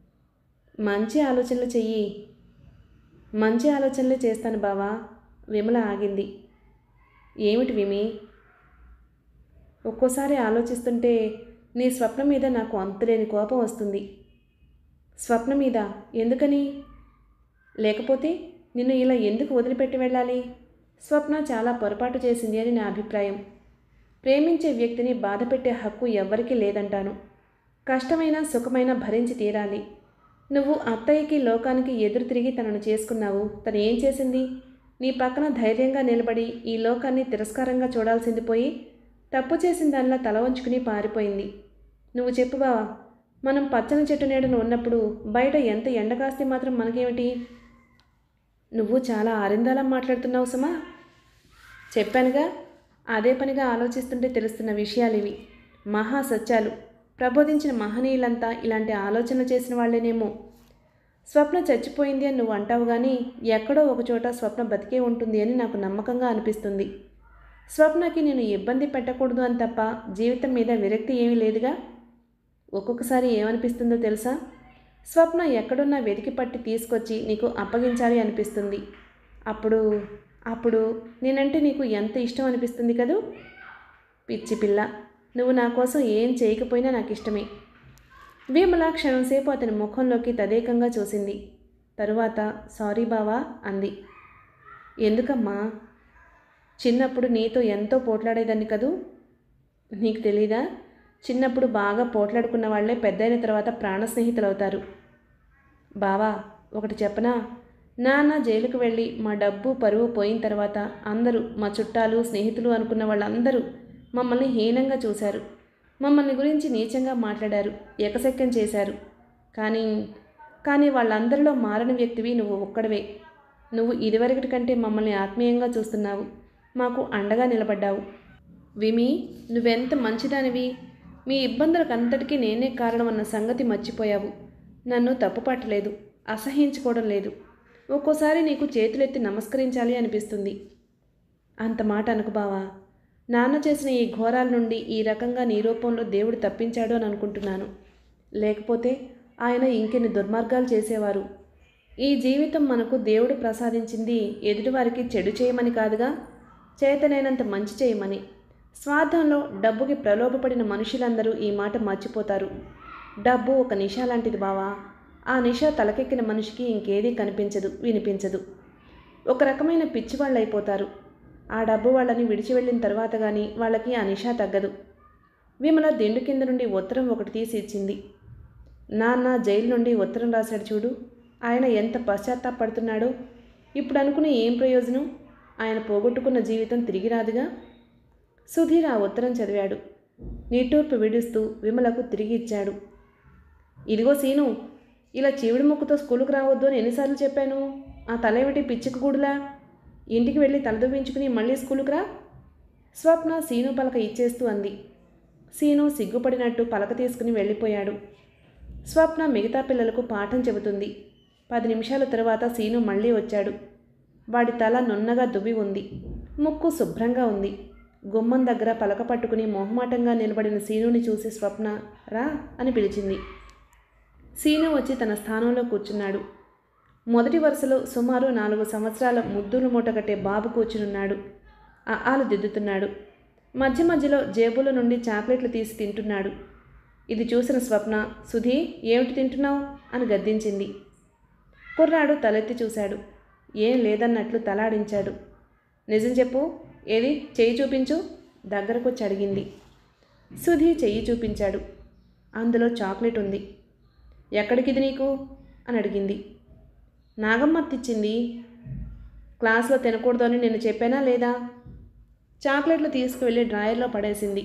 మంచి ఆలోచనలు చెయ్యి మంచి ఆలోచనలే చేస్తాను బావా విమల ఆగింది ఏమిటి విమి ఒక్కోసారి ఆలోచిస్తుంటే నీ స్వప్నం మీద నాకు అంతులేని కోపం వస్తుంది స్వప్న మీద ఎందుకని లేకపోతే నిన్ను ఇలా ఎందుకు వదిలిపెట్టి వెళ్ళాలి స్వప్న చాలా పొరపాటు చేసింది అని నా అభిప్రాయం ప్రేమించే వ్యక్తిని బాధపెట్టే హక్కు ఎవ్వరికీ లేదంటాను కష్టమైన సుఖమైన భరించి తీరాలి నువ్వు అత్తయ్యకి లోకానికి ఎదురు తిరిగి తనను చేసుకున్నావు తను ఏం చేసింది నీ పక్కన ధైర్యంగా నిలబడి ఈ లోకాన్ని తిరస్కారంగా చూడాల్సింది పోయి తప్పు చేసిన దానిలా తల వంచుకుని పారిపోయింది నువ్వు చెప్పు బావా మనం పచ్చని చెట్టు నీడను ఉన్నప్పుడు బయట ఎంత ఎండ కాస్తే మాత్రం మనకేమిటి నువ్వు చాలా ఆరిందాలం మాట్లాడుతున్నావు సుమా చెప్పానుగా అదే పనిగా ఆలోచిస్తుంటే తెలుస్తున్న విషయాలు ఇవి మహా సత్యాలు ప్రబోధించిన మహనీయులంతా ఇలాంటి ఆలోచనలు చేసిన వాళ్ళేనేమో స్వప్న చచ్చిపోయింది అని నువ్వు అంటావు కానీ ఎక్కడో ఒకచోట స్వప్న బతికే ఉంటుంది అని నాకు నమ్మకంగా అనిపిస్తుంది స్వప్నకి నేను ఇబ్బంది పెట్టకూడదు అని తప్ప జీవితం మీద విరక్తి ఏమీ లేదుగా ఒక్కొక్కసారి ఏమనిపిస్తుందో తెలుసా స్వప్న ఎక్కడున్నా వెతికి పట్టి తీసుకొచ్చి నీకు అప్పగించాలి అనిపిస్తుంది అప్పుడు అప్పుడు నేనంటే నీకు ఎంత ఇష్టం అనిపిస్తుంది కదూ పిచ్చి పిల్ల నువ్వు నా కోసం ఏం చేయకపోయినా నాకు ఇష్టమే విమల క్షణంసేపు అతని ముఖంలోకి తదేకంగా చూసింది తరువాత సారీ బావా అంది ఎందుకమ్మా చిన్నప్పుడు నీతో ఎంతో పోట్లాడేదాన్ని కదూ నీకు తెలీదా చిన్నప్పుడు బాగా పోట్లాడుకున్న వాళ్ళే పెద్దయిన తర్వాత ప్రాణ స్నేహితులవుతారు బావా ఒకటి చెప్పనా నాన్న జైలుకు వెళ్ళి మా డబ్బు పరువు పోయిన తర్వాత అందరూ మా చుట్టాలు స్నేహితులు అనుకున్న వాళ్ళందరూ మమ్మల్ని హీనంగా చూశారు మమ్మల్ని గురించి నీచంగా మాట్లాడారు ఎకసెక్కం చేశారు కానీ కానీ వాళ్ళందరిలో మారని వ్యక్తివి నువ్వు ఒక్కడవే నువ్వు ఇదివరకటి కంటే మమ్మల్ని ఆత్మీయంగా చూస్తున్నావు మాకు అండగా నిలబడ్డావు విమి నువ్వెంత మంచిదానివి మీ ఇబ్బందులకు అంతటికీ నేనే కారణమన్న సంగతి మర్చిపోయావు నన్ను తప్పు పట్టలేదు అసహించుకోవడం లేదు ఒక్కోసారి నీకు చేతులెత్తి నమస్కరించాలి అనిపిస్తుంది అంత మాట అనుకు బావా నాన్న చేసిన ఈ ఘోరాల నుండి ఈ రకంగా నీ రూపంలో దేవుడు తప్పించాడు అని అనుకుంటున్నాను లేకపోతే ఆయన ఇంకెన్ని దుర్మార్గాలు చేసేవారు ఈ జీవితం మనకు దేవుడు ప్రసాదించింది ఎదుటివారికి చెడు చేయమని కాదుగా చేతనైనంత మంచి చేయమని స్వార్థంలో డబ్బుకి ప్రలోభపడిన మనుషులందరూ ఈ మాట మర్చిపోతారు డబ్బు ఒక నిష లాంటిది బావా ఆ నిష తలకెక్కిన మనిషికి ఇంకేదీ కనిపించదు వినిపించదు ఒక రకమైన పిచ్చివాళ్ళు అయిపోతారు ఆ డబ్బు వాళ్ళని విడిచి వెళ్ళిన తర్వాత కానీ వాళ్ళకి ఆ నిష తగ్గదు విమల దిండు కింద నుండి ఉత్తరం ఒకటి తీసి ఇచ్చింది నాన్న జైలు నుండి ఉత్తరం రాశాడు చూడు ఆయన ఎంత పశ్చాత్తాపడుతున్నాడో ఇప్పుడు అనుకుని ఏం ప్రయోజనం ఆయన పోగొట్టుకున్న జీవితం తిరిగి రాదుగా సుధీర్ ఆ ఉత్తరం చదివాడు నిట్టూర్పు విడుస్తూ విమలకు తిరిగి ఇచ్చాడు ఇదిగో సీను ఇలా చీవిడి ముక్కుతో స్కూలుకు రావద్దు అని ఎన్నిసార్లు చెప్పాను ఆ తలేమిటి పిచ్చికి కూడులా ఇంటికి వెళ్ళి తలదువ్వించుకుని మళ్ళీ స్కూలుకు రా స్వప్న సీను పలక ఇచ్చేస్తూ అంది సీను సిగ్గుపడినట్టు పలక తీసుకుని వెళ్ళిపోయాడు స్వప్న మిగతా పిల్లలకు పాఠం చెబుతుంది పది నిమిషాల తర్వాత సీను మళ్ళీ వచ్చాడు వాడి తల నున్నగా దువ్వి ఉంది ముక్కు శుభ్రంగా ఉంది గుమ్మం దగ్గర పలక పట్టుకుని మొహమాటంగా నిలబడిన సీనుని చూసి స్వప్న రా అని పిలిచింది సీను వచ్చి తన స్థానంలో కూర్చున్నాడు మొదటి వరుసలో సుమారు నాలుగు సంవత్సరాల ముద్దులు మూటగట్టే బాబు కూర్చునున్నాడు ఆ ఆలు దిద్దుతున్నాడు మధ్య మధ్యలో జేబుల నుండి చాక్లెట్లు తీసి తింటున్నాడు ఇది చూసిన స్వప్న సుధీ ఏమిటి తింటున్నావు అని గద్దించింది కుర్రాడు తలెత్తి చూశాడు ఏం లేదన్నట్లు తలాడించాడు నిజం చెప్పు ఏది చెయ్యి చూపించు దగ్గరకొచ్చి అడిగింది సుధీ చెయ్యి చూపించాడు అందులో చాక్లెట్ ఉంది ఎక్కడికిది నీకు అని అడిగింది నాగమ్మ తెచ్చింది క్లాస్లో తినకూడదు అని నేను చెప్పానా లేదా చాక్లెట్లు తీసుకువెళ్ళి డ్రాయర్లో పడేసింది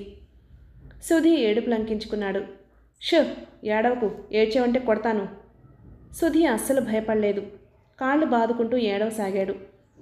సుధీ ఏడుపు లంకించుకున్నాడు షో ఏడవకు ఏడ్చావంటే కొడతాను సుధీ అస్సలు భయపడలేదు కాళ్ళు బాదుకుంటూ ఏడవసాగాడు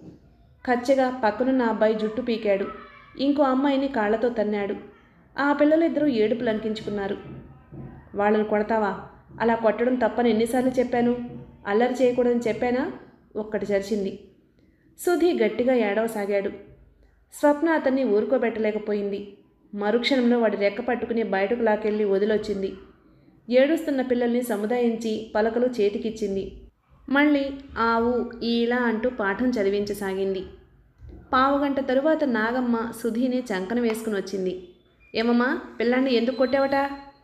కచ్చగా పక్కనున్న అబ్బాయి జుట్టు పీకాడు ఇంకో అమ్మాయిని కాళ్లతో తన్నాడు ఆ పిల్లలిద్దరూ ఏడుపు లంకించుకున్నారు వాళ్ళని కొడతావా అలా కొట్టడం తప్పని ఎన్నిసార్లు చెప్పాను అల్లరి చేయకూడదని చెప్పానా ఒక్కటి చరిచింది సుధీ గట్టిగా ఏడవసాగాడు స్వప్న అతన్ని ఊరుకోబెట్టలేకపోయింది మరుక్షణంలో వాడి రెక్క పట్టుకుని బయటకు లాకెళ్ళి వదిలొచ్చింది ఏడుస్తున్న పిల్లల్ని సముదాయించి పలకలు చేతికిచ్చింది మళ్ళీ ఆవు ఈలా అంటూ పాఠం చదివించసాగింది పావుగంట తరువాత నాగమ్మ సుధీని చంకన వేసుకుని వచ్చింది ఏమమ్మా పిల్లాన్ని ఎందుకు కొట్టావట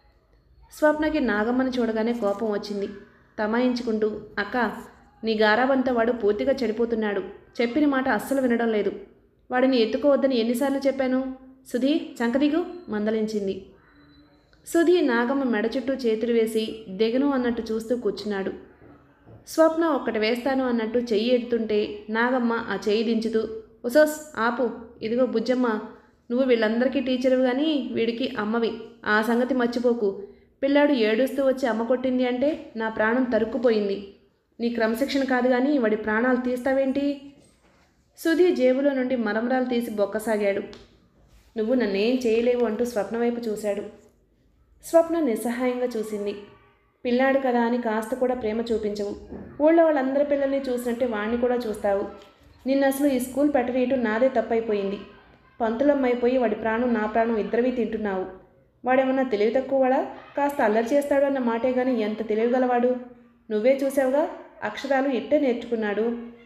స్వప్నకి నాగమ్మని చూడగానే కోపం వచ్చింది తమాయించుకుంటూ అక్క నీ గారాబంతా వాడు పూర్తిగా చెడిపోతున్నాడు చెప్పిన మాట అస్సలు వినడం లేదు వాడిని ఎత్తుకోవద్దని ఎన్నిసార్లు చెప్పాను సుధీ చంకదిగు మందలించింది సుధీ నాగమ్మ మెడ చుట్టూ చేతులు వేసి దిగను అన్నట్టు చూస్తూ కూర్చున్నాడు స్వప్న ఒక్కటి వేస్తాను అన్నట్టు చెయ్యి ఎడుతుంటే నాగమ్మ ఆ చెయ్యి దించుతూ ఉసోస్ ఆపు ఇదిగో బుజ్జమ్మ నువ్వు వీళ్ళందరికీ టీచరు కానీ వీడికి అమ్మవి ఆ సంగతి మర్చిపోకు పిల్లాడు ఏడుస్తూ వచ్చి అమ్మ కొట్టింది అంటే నా ప్రాణం తరుక్కుపోయింది నీ క్రమశిక్షణ కాదు కానీ వాడి ప్రాణాలు తీస్తావేంటి సుధీ జేబులో నుండి మరమరాలు తీసి బొక్కసాగాడు నువ్వు నన్నేం చేయలేవు అంటూ స్వప్న వైపు చూశాడు స్వప్న నిస్సహాయంగా చూసింది పిల్లాడు కదా అని కాస్త కూడా ప్రేమ చూపించవు ఊళ్ళో వాళ్ళందరి పిల్లల్ని చూసినట్టే వాణ్ణి కూడా చూస్తావు నిన్న అసలు ఈ స్కూల్ పెట్టనీయటం నాదే తప్పైపోయింది పంతులమ్మైపోయి వాడి ప్రాణం నా ప్రాణం ఇద్దరివి తింటున్నావు వాడేమన్నా తెలివి తక్కువవాడా కాస్త అల్లరి చేస్తాడు అన్న మాటే గాని ఎంత తెలియగలవాడు నువ్వే చూసావుగా అక్షరాలు ఇట్టే నేర్చుకున్నాడు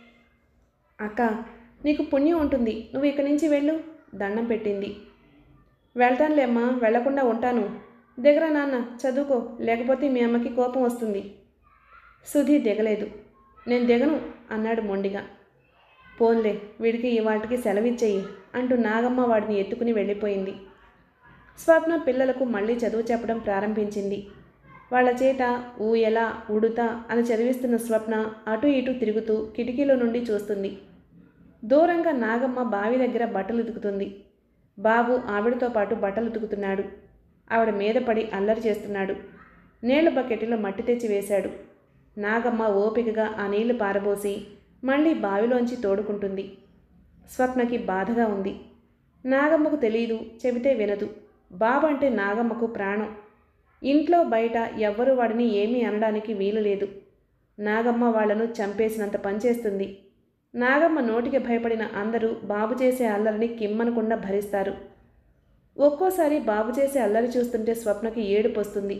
అక్క నీకు పుణ్యం ఉంటుంది నువ్వు ఇక్కడి నుంచి వెళ్ళు దండం పెట్టింది వెళ్తానులేమ్మా వెళ్లకుండా ఉంటాను దిగరా నాన్న చదువుకో లేకపోతే మీ అమ్మకి కోపం వస్తుంది సుధీ దిగలేదు నేను దిగను అన్నాడు మొండిగా పోన్లే వీడికి ఇవాటికి సెలవిచ్చేయి అంటూ నాగమ్మ వాడిని ఎత్తుకుని వెళ్ళిపోయింది స్వప్న పిల్లలకు మళ్ళీ చదువు చెప్పడం ప్రారంభించింది వాళ్ళ చేత ఊయలా ఉడుతా అని చదివిస్తున్న స్వప్న అటు ఇటు తిరుగుతూ కిటికీలో నుండి చూస్తుంది దూరంగా నాగమ్మ బావి దగ్గర బట్టలు ఉతుకుతుంది బాబు ఆవిడతో పాటు బట్టలు ఉతుకుతున్నాడు ఆవిడ మీద పడి అల్లరి చేస్తున్నాడు నీళ్ల బకెట్లో మట్టి తెచ్చి వేశాడు నాగమ్మ ఓపికగా ఆ నీళ్లు పారబోసి మళ్ళీ బావిలోంచి తోడుకుంటుంది స్వప్నకి బాధగా ఉంది నాగమ్మకు తెలియదు చెబితే వినదు బాబు అంటే నాగమ్మకు ప్రాణం ఇంట్లో బయట ఎవ్వరూ వాడిని ఏమీ అనడానికి వీలు లేదు నాగమ్మ వాళ్లను చంపేసినంత పనిచేస్తుంది నాగమ్మ నోటికి భయపడిన అందరూ బాబు చేసే అల్లరిని కిమ్మనకుండా భరిస్తారు ఒక్కోసారి బాబు చేసే అల్లరి చూస్తుంటే స్వప్నకి ఏడుపు వస్తుంది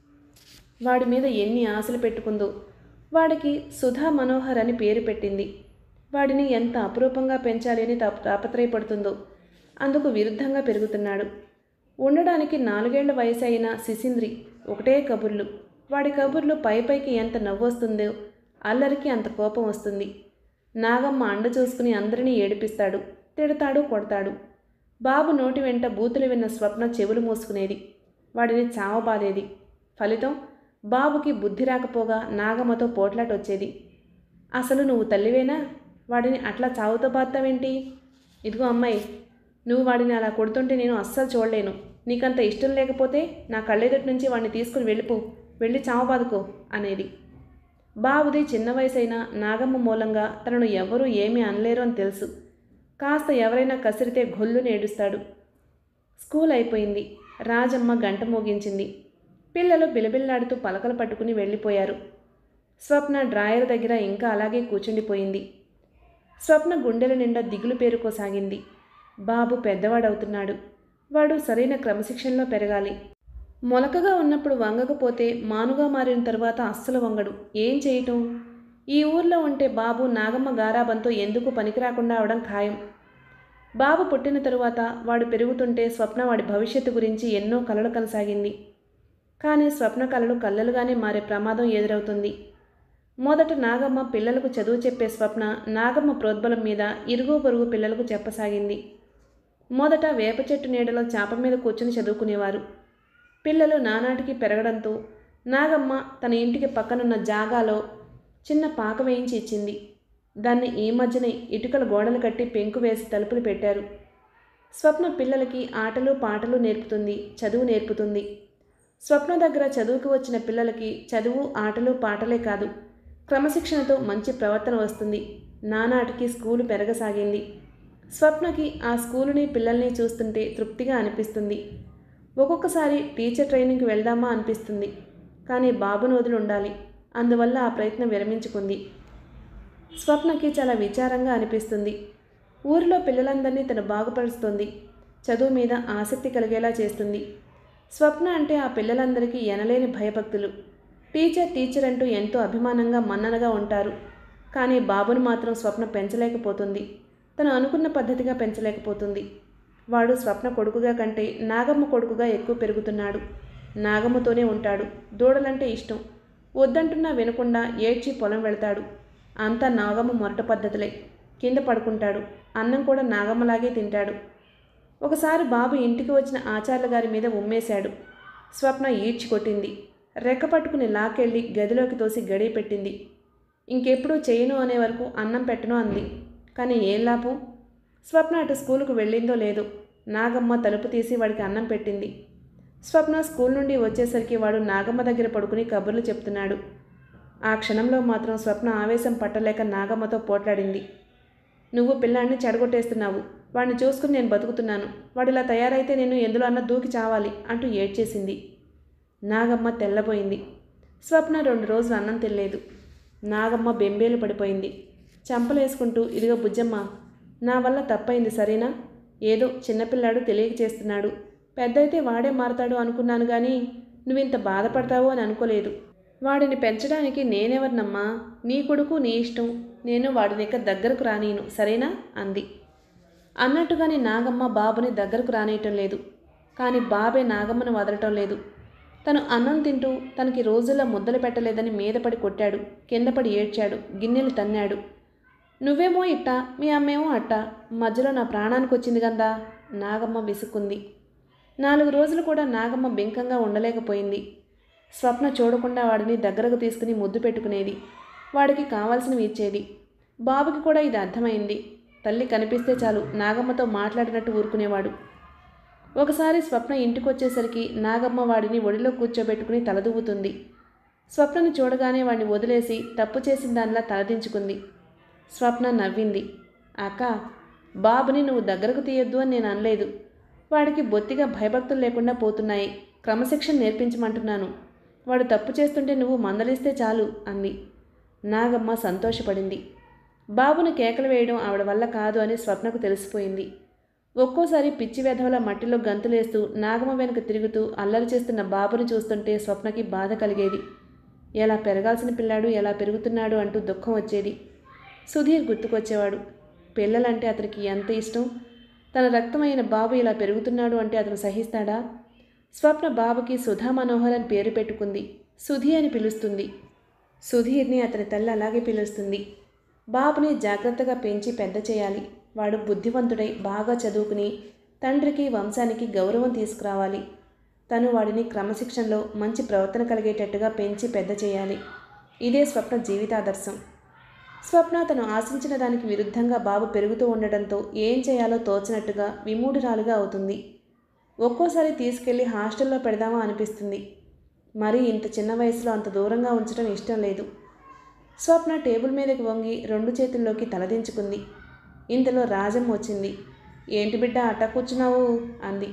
వాడి మీద ఎన్ని ఆశలు పెట్టుకుందో వాడికి సుధా మనోహర్ అని పేరు పెట్టింది వాడిని ఎంత అపురూపంగా పెంచాలి అని తాప తాపత్రయపడుతుందో అందుకు విరుద్ధంగా పెరుగుతున్నాడు ఉండడానికి నాలుగేళ్ల వయసు అయిన శిశింద్రి ఒకటే కబుర్లు వాడి కబుర్లు పై పైకి ఎంత నవ్వొస్తుందో అల్లరికి అంత కోపం వస్తుంది నాగమ్మ అండ చూసుకుని అందరినీ ఏడిపిస్తాడు తిడతాడు కొడతాడు బాబు నోటి వెంట బూతులు విన్న స్వప్న చెవులు మూసుకునేది వాడిని చావబాదేది ఫలితం బాబుకి బుద్ధి రాకపోగా నాగమ్మతో పోట్లాటొచ్చేది అసలు నువ్వు తల్లివేనా వాడిని అట్లా చావుతో బాస్తావేంటి ఇదిగో అమ్మాయి నువ్వు వాడిని అలా కొడుతుంటే నేను అస్సలు చూడలేను నీకంత ఇష్టం లేకపోతే నా కళ్ళెదుటి నుంచి వాడిని తీసుకుని వెళ్ళిపో వెళ్ళి చావబాదుకో అనేది బాబుది చిన్న వయసైన నాగమ్మ మూలంగా తనను ఎవరూ ఏమీ అనలేరు అని తెలుసు కాస్త ఎవరైనా కసిరితే గొల్లు నేడుస్తాడు స్కూల్ అయిపోయింది రాజమ్మ గంట మోగించింది పిల్లలు బిలబిల్లాడుతూ పలకలు పట్టుకుని వెళ్ళిపోయారు స్వప్న డ్రాయర్ దగ్గర ఇంకా అలాగే కూర్చుండిపోయింది స్వప్న గుండెల నిండా దిగులు పేరుకోసాగింది బాబు పెద్దవాడవుతున్నాడు వాడు సరైన క్రమశిక్షణలో పెరగాలి మొలకగా ఉన్నప్పుడు వంగకపోతే మానుగా మారిన తర్వాత అస్సలు వంగడు ఏం చేయటం ఈ ఊర్లో ఉంటే బాబు నాగమ్మ గారాబంతో ఎందుకు పనికిరాకుండా అవడం ఖాయం బాబు పుట్టిన తరువాత వాడు పెరుగుతుంటే స్వప్న వాడి భవిష్యత్తు గురించి ఎన్నో కలలు కనసాగింది కానీ స్వప్న కలలు కళ్ళలుగానే మారే ప్రమాదం ఎదురవుతుంది మొదట నాగమ్మ పిల్లలకు చదువు చెప్పే స్వప్న నాగమ్మ ప్రోద్బలం మీద ఇరుగు పొరుగు పిల్లలకు చెప్పసాగింది మొదట వేప చెట్టు నీడలో చాప మీద కూర్చుని చదువుకునేవారు పిల్లలు నానాటికి పెరగడంతో నాగమ్మ తన ఇంటికి పక్కనున్న జాగాలో చిన్న పాక వేయించి ఇచ్చింది దాన్ని ఈ మధ్యనే ఇటుకల గోడలు కట్టి పెంకు వేసి తలుపులు పెట్టారు స్వప్న పిల్లలకి ఆటలు పాటలు నేర్పుతుంది చదువు నేర్పుతుంది స్వప్న దగ్గర చదువుకు వచ్చిన పిల్లలకి చదువు ఆటలు పాటలే కాదు క్రమశిక్షణతో మంచి ప్రవర్తన వస్తుంది నానాటికి స్కూలు పెరగసాగింది స్వప్నకి ఆ స్కూలుని పిల్లల్ని చూస్తుంటే తృప్తిగా అనిపిస్తుంది ఒక్కొక్కసారి టీచర్ ట్రైనింగ్కి వెళ్దామా అనిపిస్తుంది కానీ బాబును వదిలి ఉండాలి అందువల్ల ఆ ప్రయత్నం విరమించుకుంది స్వప్నకి చాలా విచారంగా అనిపిస్తుంది ఊరిలో పిల్లలందరినీ తను బాగుపరుస్తుంది చదువు మీద ఆసక్తి కలిగేలా చేస్తుంది స్వప్న అంటే ఆ పిల్లలందరికీ ఎనలేని భయభక్తులు టీచర్ టీచర్ అంటూ ఎంతో అభిమానంగా మన్ననగా ఉంటారు కానీ బాబును మాత్రం స్వప్న పెంచలేకపోతుంది తను అనుకున్న పద్ధతిగా పెంచలేకపోతుంది వాడు స్వప్న కొడుకుగా కంటే నాగమ్మ కొడుకుగా ఎక్కువ పెరుగుతున్నాడు నాగమ్మతోనే ఉంటాడు దూడలంటే ఇష్టం వద్దంటున్నా వినకుండా ఏడ్చి పొలం వెళ్తాడు అంతా నాగమ్మ మొరట పద్ధతులే కింద పడుకుంటాడు అన్నం కూడా నాగమ్మలాగే తింటాడు ఒకసారి బాబు ఇంటికి వచ్చిన ఆచార్యుల గారి మీద ఉమ్మేశాడు స్వప్న ఈడ్చి కొట్టింది రెక్క పట్టుకుని లాకెళ్ళి గదిలోకి తోసి గడియ పెట్టింది ఇంకెప్పుడు చేయను అనే వరకు అన్నం పెట్టను అంది కానీ ఏం లాభం స్వప్న అటు స్కూలుకు వెళ్ళిందో లేదో నాగమ్మ తలుపు తీసి వాడికి అన్నం పెట్టింది స్వప్న స్కూల్ నుండి వచ్చేసరికి వాడు నాగమ్మ దగ్గర పడుకుని కబుర్లు చెప్తున్నాడు ఆ క్షణంలో మాత్రం స్వప్న ఆవేశం పట్టలేక నాగమ్మతో పోట్లాడింది నువ్వు పిల్లాన్ని చెడగొట్టేస్తున్నావు వాడిని చూసుకుని నేను బతుకుతున్నాను వాడు ఇలా తయారైతే నేను ఎందులో అన్న దూకి చావాలి అంటూ ఏడ్చేసింది నాగమ్మ తెల్లబోయింది స్వప్న రెండు రోజులు అన్నం తినలేదు నాగమ్మ బెంబేలు పడిపోయింది చంపలేసుకుంటూ ఇదిగో బుజ్జమ్మ నా వల్ల తప్పైంది సరేనా ఏదో చిన్నపిల్లాడు తెలియక చేస్తున్నాడు పెద్దయితే వాడే మారతాడు అనుకున్నాను కానీ నువ్వింత బాధపడతావు అని అనుకోలేదు వాడిని పెంచడానికి నేనెవరినమ్మా నీ కొడుకు నీ ఇష్టం నేను వాడిని ఇక దగ్గరకు రానీను సరేనా అంది అన్నట్టుగానే నాగమ్మ బాబుని దగ్గరకు రానియటం లేదు కానీ బాబే నాగమ్మను వదలటం లేదు తను అన్నం తింటూ తనకి రోజుల్లో ముద్దలు పెట్టలేదని మీదపడి కొట్టాడు కిందపడి ఏడ్చాడు గిన్నెలు తన్నాడు నువ్వేమో ఇట్టా మీ అమ్మేమో అట్టా మధ్యలో నా ప్రాణానికి వచ్చింది గందా నాగమ్మ విసుక్కుంది నాలుగు రోజులు కూడా నాగమ్మ బింకంగా ఉండలేకపోయింది స్వప్న చూడకుండా వాడిని దగ్గరకు తీసుకుని ముద్దు పెట్టుకునేది వాడికి కావాల్సినవి ఇచ్చేది బాబుకి కూడా ఇది అర్థమైంది తల్లి కనిపిస్తే చాలు నాగమ్మతో మాట్లాడినట్టు ఊరుకునేవాడు ఒకసారి స్వప్న ఇంటికి వచ్చేసరికి నాగమ్మ వాడిని ఒడిలో కూర్చోబెట్టుకుని తలదూవుతుంది స్వప్నని చూడగానే వాడిని వదిలేసి తప్పు చేసిన దానిలా తలదించుకుంది స్వప్న నవ్వింది అక్క బాబుని నువ్వు దగ్గరకు తీయొద్దు అని నేను అనలేదు వాడికి బొత్తిగా భయభక్తులు లేకుండా పోతున్నాయి క్రమశిక్షణ నేర్పించమంటున్నాను వాడు తప్పు చేస్తుంటే నువ్వు మందలిస్తే చాలు అంది నాగమ్మ సంతోషపడింది బాబును కేకలు వేయడం ఆవిడ వల్ల కాదు అని స్వప్నకు తెలిసిపోయింది ఒక్కోసారి పిచ్చి వెధవల మట్టిలో గంతులేస్తూ నాగమ్మ వెనుక తిరుగుతూ అల్లరి చేస్తున్న బాబుని చూస్తుంటే స్వప్నకి బాధ కలిగేది ఎలా పెరగాల్సిన పిల్లాడు ఎలా పెరుగుతున్నాడు అంటూ దుఃఖం వచ్చేది సుధీర్ గుర్తుకొచ్చేవాడు పిల్లలంటే అతనికి ఎంత ఇష్టం తన రక్తమైన బాబు ఇలా పెరుగుతున్నాడు అంటే అతను సహిస్తాడా స్వప్న బాబుకి సుధా మనోహర్ అని పేరు పెట్టుకుంది సుధీ అని పిలుస్తుంది సుధీర్ని అతని తల్లి అలాగే పిలుస్తుంది బాబుని జాగ్రత్తగా పెంచి పెద్ద చేయాలి వాడు బుద్ధివంతుడై బాగా చదువుకుని తండ్రికి వంశానికి గౌరవం తీసుకురావాలి తను వాడిని క్రమశిక్షణలో మంచి ప్రవర్తన కలిగేటట్టుగా పెంచి పెద్ద చేయాలి ఇదే స్వప్న జీవితాదర్శం స్వప్న తను ఆశించిన దానికి విరుద్ధంగా బాబు పెరుగుతూ ఉండడంతో ఏం చేయాలో తోచనట్టుగా విమూఢురాలుగా అవుతుంది ఒక్కోసారి తీసుకెళ్లి హాస్టల్లో పెడదామా అనిపిస్తుంది మరీ ఇంత చిన్న వయసులో అంత దూరంగా ఉంచడం ఇష్టం లేదు స్వప్న టేబుల్ మీదకి వంగి రెండు చేతుల్లోకి తలదించుకుంది ఇంతలో రాజం వచ్చింది ఏంటి బిడ్డ అట్ట కూర్చున్నావు అంది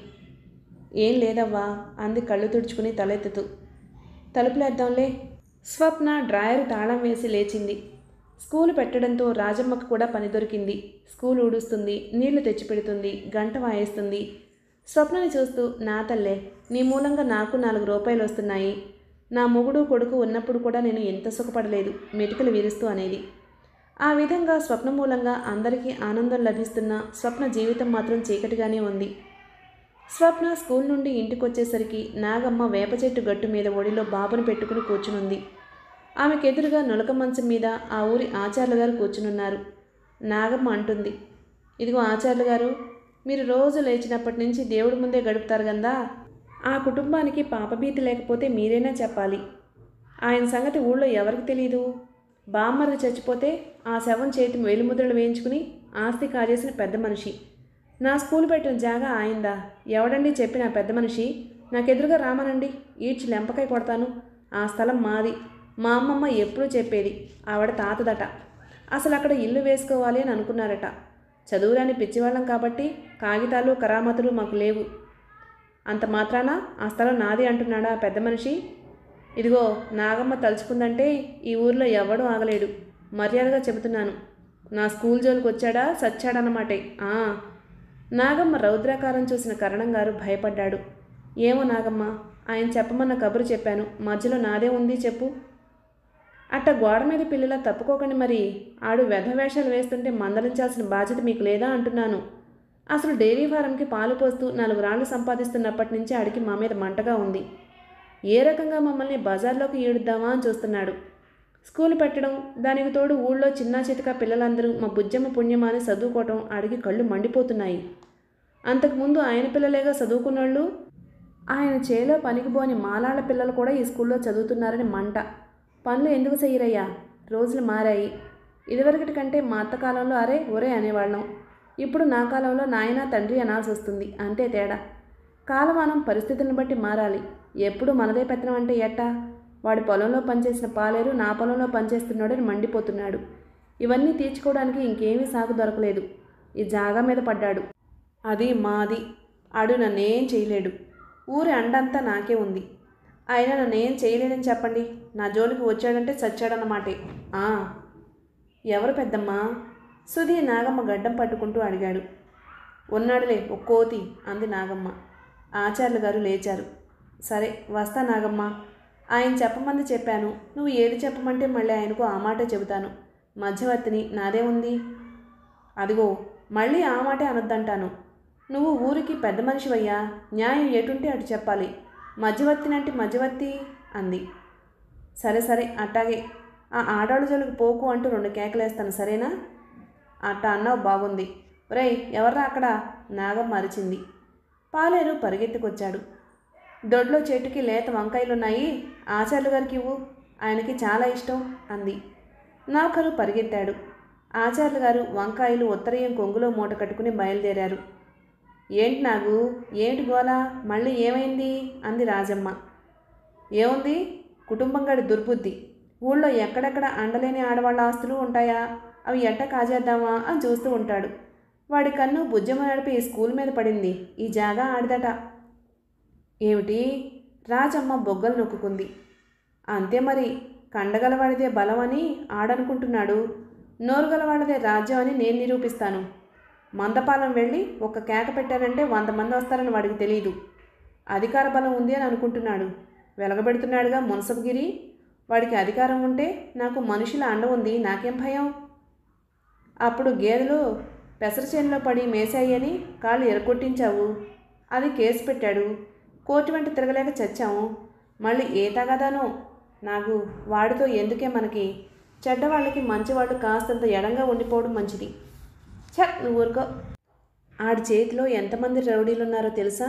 ఏం లేదవ్వా అంది కళ్ళు తుడుచుకుని తలెత్తుతూ తలుపులేద్దాంలే స్వప్న డ్రాయర్ తాళం వేసి లేచింది స్కూలు పెట్టడంతో రాజమ్మకు కూడా పని దొరికింది స్కూల్ ఊడుస్తుంది నీళ్లు తెచ్చిపెడుతుంది గంట వాయిస్తుంది స్వప్నని చూస్తూ నా తల్లే నీ మూలంగా నాకు నాలుగు రూపాయలు వస్తున్నాయి నా మొగుడు కొడుకు ఉన్నప్పుడు కూడా నేను ఎంత సుఖపడలేదు మెటుకలు విరుస్తూ అనేది ఆ విధంగా స్వప్న మూలంగా అందరికీ ఆనందం లభిస్తున్న స్వప్న జీవితం మాత్రం చీకటిగానే ఉంది స్వప్న స్కూల్ నుండి ఇంటికి వచ్చేసరికి నాగమ్మ వేప చెట్టు గట్టు మీద ఒడిలో బాబును పెట్టుకుని కూర్చునుంది ఆమెకెదురుగా నులక మంచం మీద ఆ ఊరి ఆచార్యులు గారు కూర్చునున్నారు నాగమ్మ అంటుంది ఇదిగో ఆచార్యులు గారు మీరు రోజు లేచినప్పటి నుంచి దేవుడి ముందే గడుపుతారు కదా ఆ కుటుంబానికి పాపభీతి లేకపోతే మీరైనా చెప్పాలి ఆయన సంగతి ఊళ్ళో ఎవరికి తెలియదు బామ్మర్ది చచ్చిపోతే ఆ శవం చేతి వేలిముద్రలు వేయించుకుని ఆస్తి కాజేసిన పెద్ద మనిషి నా స్కూల్ పెట్టిన జాగా ఆయిందా ఎవడండి చెప్పిన ఆ పెద్ద మనిషి నాకెదురుగా రామనండి ఈడ్చి లెంపకాయ కొడతాను ఆ స్థలం మాది మా అమ్మమ్మ ఎప్పుడూ చెప్పేది ఆవిడ తాతదట అసలు అక్కడ ఇల్లు వేసుకోవాలి అని అనుకున్నారట చదువురాని పిచ్చివాళ్ళం కాబట్టి కాగితాలు కరామతులు మాకు లేవు అంత మాత్రాన ఆ స్థలం నాది అంటున్నాడా ఆ పెద్ద మనిషి ఇదిగో నాగమ్మ తలుచుకుందంటే ఈ ఊర్లో ఎవడూ ఆగలేడు మర్యాదగా చెబుతున్నాను నా స్కూల్ జోలికి వచ్చాడా సచ్చాడన్నమాటే ఆ నాగమ్మ రౌద్రాకారం చూసిన కరణం గారు భయపడ్డాడు ఏమో నాగమ్మ ఆయన చెప్పమన్న కబురు చెప్పాను మధ్యలో నాదే ఉంది చెప్పు అట్ట గోడ మీద పిల్లల తప్పుకోకండి మరి ఆడు వ్యధవేషాలు వేస్తుంటే మందలించాల్సిన బాధ్యత మీకు లేదా అంటున్నాను అసలు డైరీ ఫారంకి పాలు పోస్తూ నాలుగు రాళ్ళు సంపాదిస్తున్నప్పటి నుంచి ఆడికి మా మీద మంటగా ఉంది ఏ రకంగా మమ్మల్ని బజార్లోకి ఈడుద్దామా అని చూస్తున్నాడు స్కూల్ పెట్టడం దానికి తోడు ఊళ్ళో చిన్న చితక పిల్లలందరూ మా బుజ్జమ్మ పుణ్యమా అని చదువుకోవటం ఆడికి కళ్ళు మండిపోతున్నాయి అంతకుముందు ఆయన పిల్లలేగా చదువుకున్నోళ్ళు ఆయన చేలో పనికిపోని మాలాళ్ళ పిల్లలు కూడా ఈ స్కూల్లో చదువుతున్నారని మంట పనులు ఎందుకు చెయ్యరయ్యా రోజులు మారాయి ఇదివరకటి కంటే మా అత్త కాలంలో అరే ఒరే అనేవాళ్ళం ఇప్పుడు నా కాలంలో నాయన తండ్రి అనాల్సి వస్తుంది అంతే తేడా కాలమానం పరిస్థితులను బట్టి మారాలి ఎప్పుడు మనదే పెత్తనం అంటే ఎట్టా వాడి పొలంలో పనిచేసిన పాలేరు నా పొలంలో పనిచేస్తున్నాడని మండిపోతున్నాడు ఇవన్నీ తీర్చుకోవడానికి ఇంకేమీ సాగు దొరకలేదు ఈ జాగా మీద పడ్డాడు అది మాది ఆడు నన్నేం చేయలేడు ఊరి అండంతా నాకే ఉంది ఆయన నన్నేం చేయలేడని చెప్పండి నా జోలికి వచ్చాడంటే చచ్చాడన్నమాటే ఆ, ఎవరు పెద్దమ్మా సుధీ నాగమ్మ గడ్డం పట్టుకుంటూ అడిగాడు ఉన్నాడులే ఓ కోతి అంది నాగమ్మ ఆచార్యులు గారు లేచారు సరే వస్తా నాగమ్మ ఆయన చెప్పమంది చెప్పాను నువ్వు ఏది చెప్పమంటే మళ్ళీ ఆయనకు ఆ మాటే చెబుతాను మధ్యవర్తిని నాదే ఉంది అదిగో మళ్ళీ ఆ మాటే అనొద్దంటాను నువ్వు ఊరికి పెద్ద మనిషివయ్యా న్యాయం ఎటుంటే అటు చెప్పాలి మధ్యవర్తినంటే మధ్యవర్తి అంది సరే సరే అట్టాగే ఆ ఆడాళ్ళ జోలికి పోకు అంటూ రెండు కేకలేస్తాను సరేనా అట్ట అన్నావు బాగుంది ఒరేయ్ ఎవర్రా అక్కడ నాగమ్మ అరిచింది పాలేరు పరిగెత్తుకొచ్చాడు దొడ్లో చెట్టుకి లేత వంకాయలున్నాయి ఆచార్యులు గారికి ఇవ్వు ఆయనకి చాలా ఇష్టం అంది నాకరు పరిగెత్తాడు ఆచార్యులు గారు వంకాయలు ఉత్తరయం కొంగులో మూట కట్టుకుని బయలుదేరారు ఏంటి నాగు ఏంటి గోలా మళ్ళీ ఏమైంది అంది రాజమ్మ ఏముంది కుటుంబం గడి దుర్బుద్ధి ఊళ్ళో ఎక్కడెక్కడ అండలేని ఆడవాళ్ళ ఆస్తులు ఉంటాయా అవి ఎట్ట కాజేద్దామా అని చూస్తూ ఉంటాడు వాడి కన్ను బుజ్జమ్మ నడిపి ఈ స్కూల్ మీద పడింది ఈ జాగా ఆడిదట ఏమిటి రాజమ్మ బొగ్గలు నొక్కుకుంది అంతే మరి కండగలవాడిదే బలం అని ఆడనుకుంటున్నాడు నోరుగలవాడిదే రాజ్యం అని నేను నిరూపిస్తాను మందపాలెం వెళ్ళి ఒక కేక పెట్టారంటే వంద మంది వస్తారని వాడికి తెలియదు అధికార బలం ఉంది అని అనుకుంటున్నాడు వెలగబెడుతున్నాడుగా మున్సబగిరి వాడికి అధికారం ఉంటే నాకు మనుషుల అండ ఉంది నాకేం భయం అప్పుడు గేదెలు పెసర చేనులో పడి మేసాయని కాళ్ళు ఎరగొట్టించావు అది కేసు పెట్టాడు కోర్టు వెంట తిరగలేక చచ్చాము మళ్ళీ ఏ తగదానో నాకు వాడితో ఎందుకే మనకి చెడ్డవాళ్ళకి మంచివాళ్ళు కాస్తంత ఎడంగా ఉండిపోవడం మంచిది ఛ నువ్వు ఊరుకో ఆడి చేతిలో ఎంతమంది రౌడీలు ఉన్నారో తెలుసా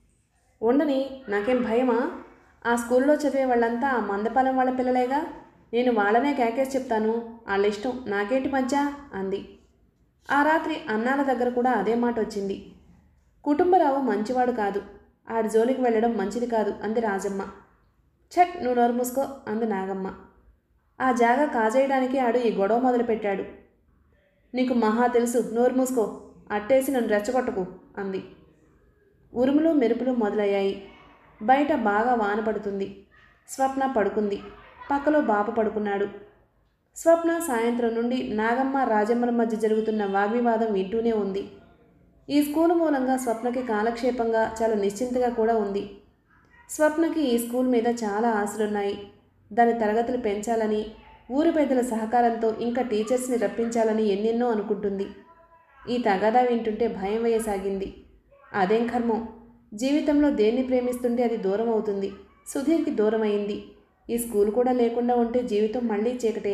ఉండని నాకేం భయమా ఆ స్కూల్లో చదివే వాళ్ళంతా ఆ మందపాలెం వాళ్ళ పిల్లలేగా నేను వాళ్ళనే కేకేసి చెప్తాను వాళ్ళ ఇష్టం నాకేంటి మధ్య అంది ఆ రాత్రి అన్నాల దగ్గర కూడా అదే మాట వచ్చింది కుటుంబరావు మంచివాడు కాదు ఆడి జోలికి వెళ్ళడం మంచిది కాదు అంది రాజమ్మ ఛట్ నువ్వు నోరు మూసుకో అంది నాగమ్మ ఆ జాగా కాజేయడానికి ఆడు ఈ గొడవ మొదలుపెట్టాడు నీకు మహా తెలుసు నోరు మూసుకో అట్టేసి నన్ను రెచ్చగొట్టకు అంది ఉరుములు మెరుపులు మొదలయ్యాయి బయట బాగా వాన పడుతుంది స్వప్న పడుకుంది పక్కలో బాబు పడుకున్నాడు స్వప్న సాయంత్రం నుండి నాగమ్మ రాజమ్మల మధ్య జరుగుతున్న వాగ్వివాదం వింటూనే ఉంది ఈ స్కూలు మూలంగా స్వప్నకి కాలక్షేపంగా చాలా నిశ్చింతగా కూడా ఉంది స్వప్నకి ఈ స్కూల్ మీద చాలా ఆశలున్నాయి దాని తరగతులు పెంచాలని ఊరి పెద్దల సహకారంతో ఇంకా టీచర్స్ని రప్పించాలని ఎన్నెన్నో అనుకుంటుంది ఈ తగాదా వింటుంటే భయం వేయసాగింది అదేం కర్మం జీవితంలో దేన్ని ప్రేమిస్తుంటే అది దూరం అవుతుంది సుధీర్కి దూరం అయింది ఈ స్కూల్ కూడా లేకుండా ఉంటే జీవితం మళ్ళీ చీకటే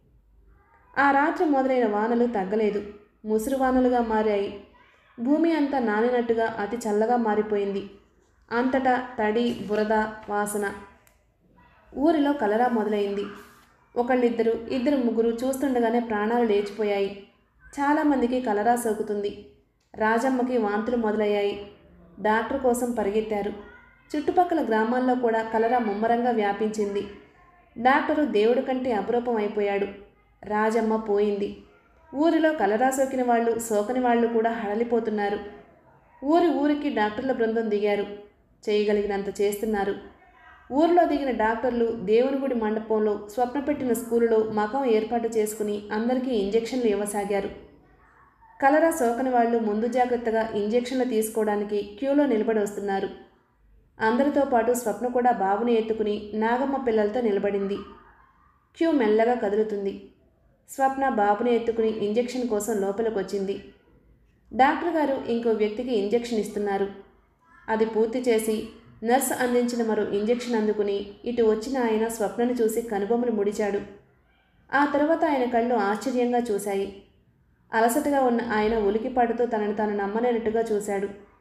ఆ రాత్రి మొదలైన వానలు తగ్గలేదు ముసురు వానలుగా మారాయి భూమి అంతా నానినట్టుగా అతి చల్లగా మారిపోయింది అంతటా తడి బురద వాసన ఊరిలో కలరా మొదలైంది ఒకళ్ళిద్దరు ఇద్దరు ముగ్గురు చూస్తుండగానే ప్రాణాలు లేచిపోయాయి చాలామందికి కలరా సోకుతుంది రాజమ్మకి వాంతులు మొదలయ్యాయి డాక్టర్ కోసం పరిగెత్తారు చుట్టుపక్కల గ్రామాల్లో కూడా కలరా ముమ్మరంగా వ్యాపించింది డాక్టరు దేవుడి కంటే అపురూపం అయిపోయాడు రాజమ్మ పోయింది ఊరిలో కలరా సోకిన వాళ్ళు సోకని వాళ్ళు కూడా హడలిపోతున్నారు ఊరి ఊరికి డాక్టర్ల బృందం దిగారు చేయగలిగినంత చేస్తున్నారు ఊరిలో దిగిన డాక్టర్లు దేవుని గుడి మండపంలో స్వప్న పెట్టిన స్కూలులో మకం ఏర్పాటు చేసుకుని అందరికీ ఇంజెక్షన్లు ఇవ్వసాగారు కలరా సోకని వాళ్ళు ముందు జాగ్రత్తగా ఇంజెక్షన్లు తీసుకోవడానికి క్యూలో నిలబడి వస్తున్నారు అందరితో పాటు స్వప్న కూడా బాబుని ఎత్తుకుని నాగమ్మ పిల్లలతో నిలబడింది క్యూ మెల్లగా కదులుతుంది స్వప్న బాబుని ఎత్తుకుని ఇంజెక్షన్ కోసం లోపలికి వచ్చింది డాక్టర్ గారు ఇంకో వ్యక్తికి ఇంజెక్షన్ ఇస్తున్నారు అది పూర్తి చేసి నర్స్ అందించిన మరో ఇంజెక్షన్ అందుకుని ఇటు వచ్చిన ఆయన స్వప్నను చూసి కనుబొమ్మలు ముడిచాడు ఆ తర్వాత ఆయన కళ్ళు ఆశ్చర్యంగా చూశాయి అలసటగా ఉన్న ఆయన ఉలికిపాటుతో తనను తాను నమ్మలేనట్టుగా చూశాడు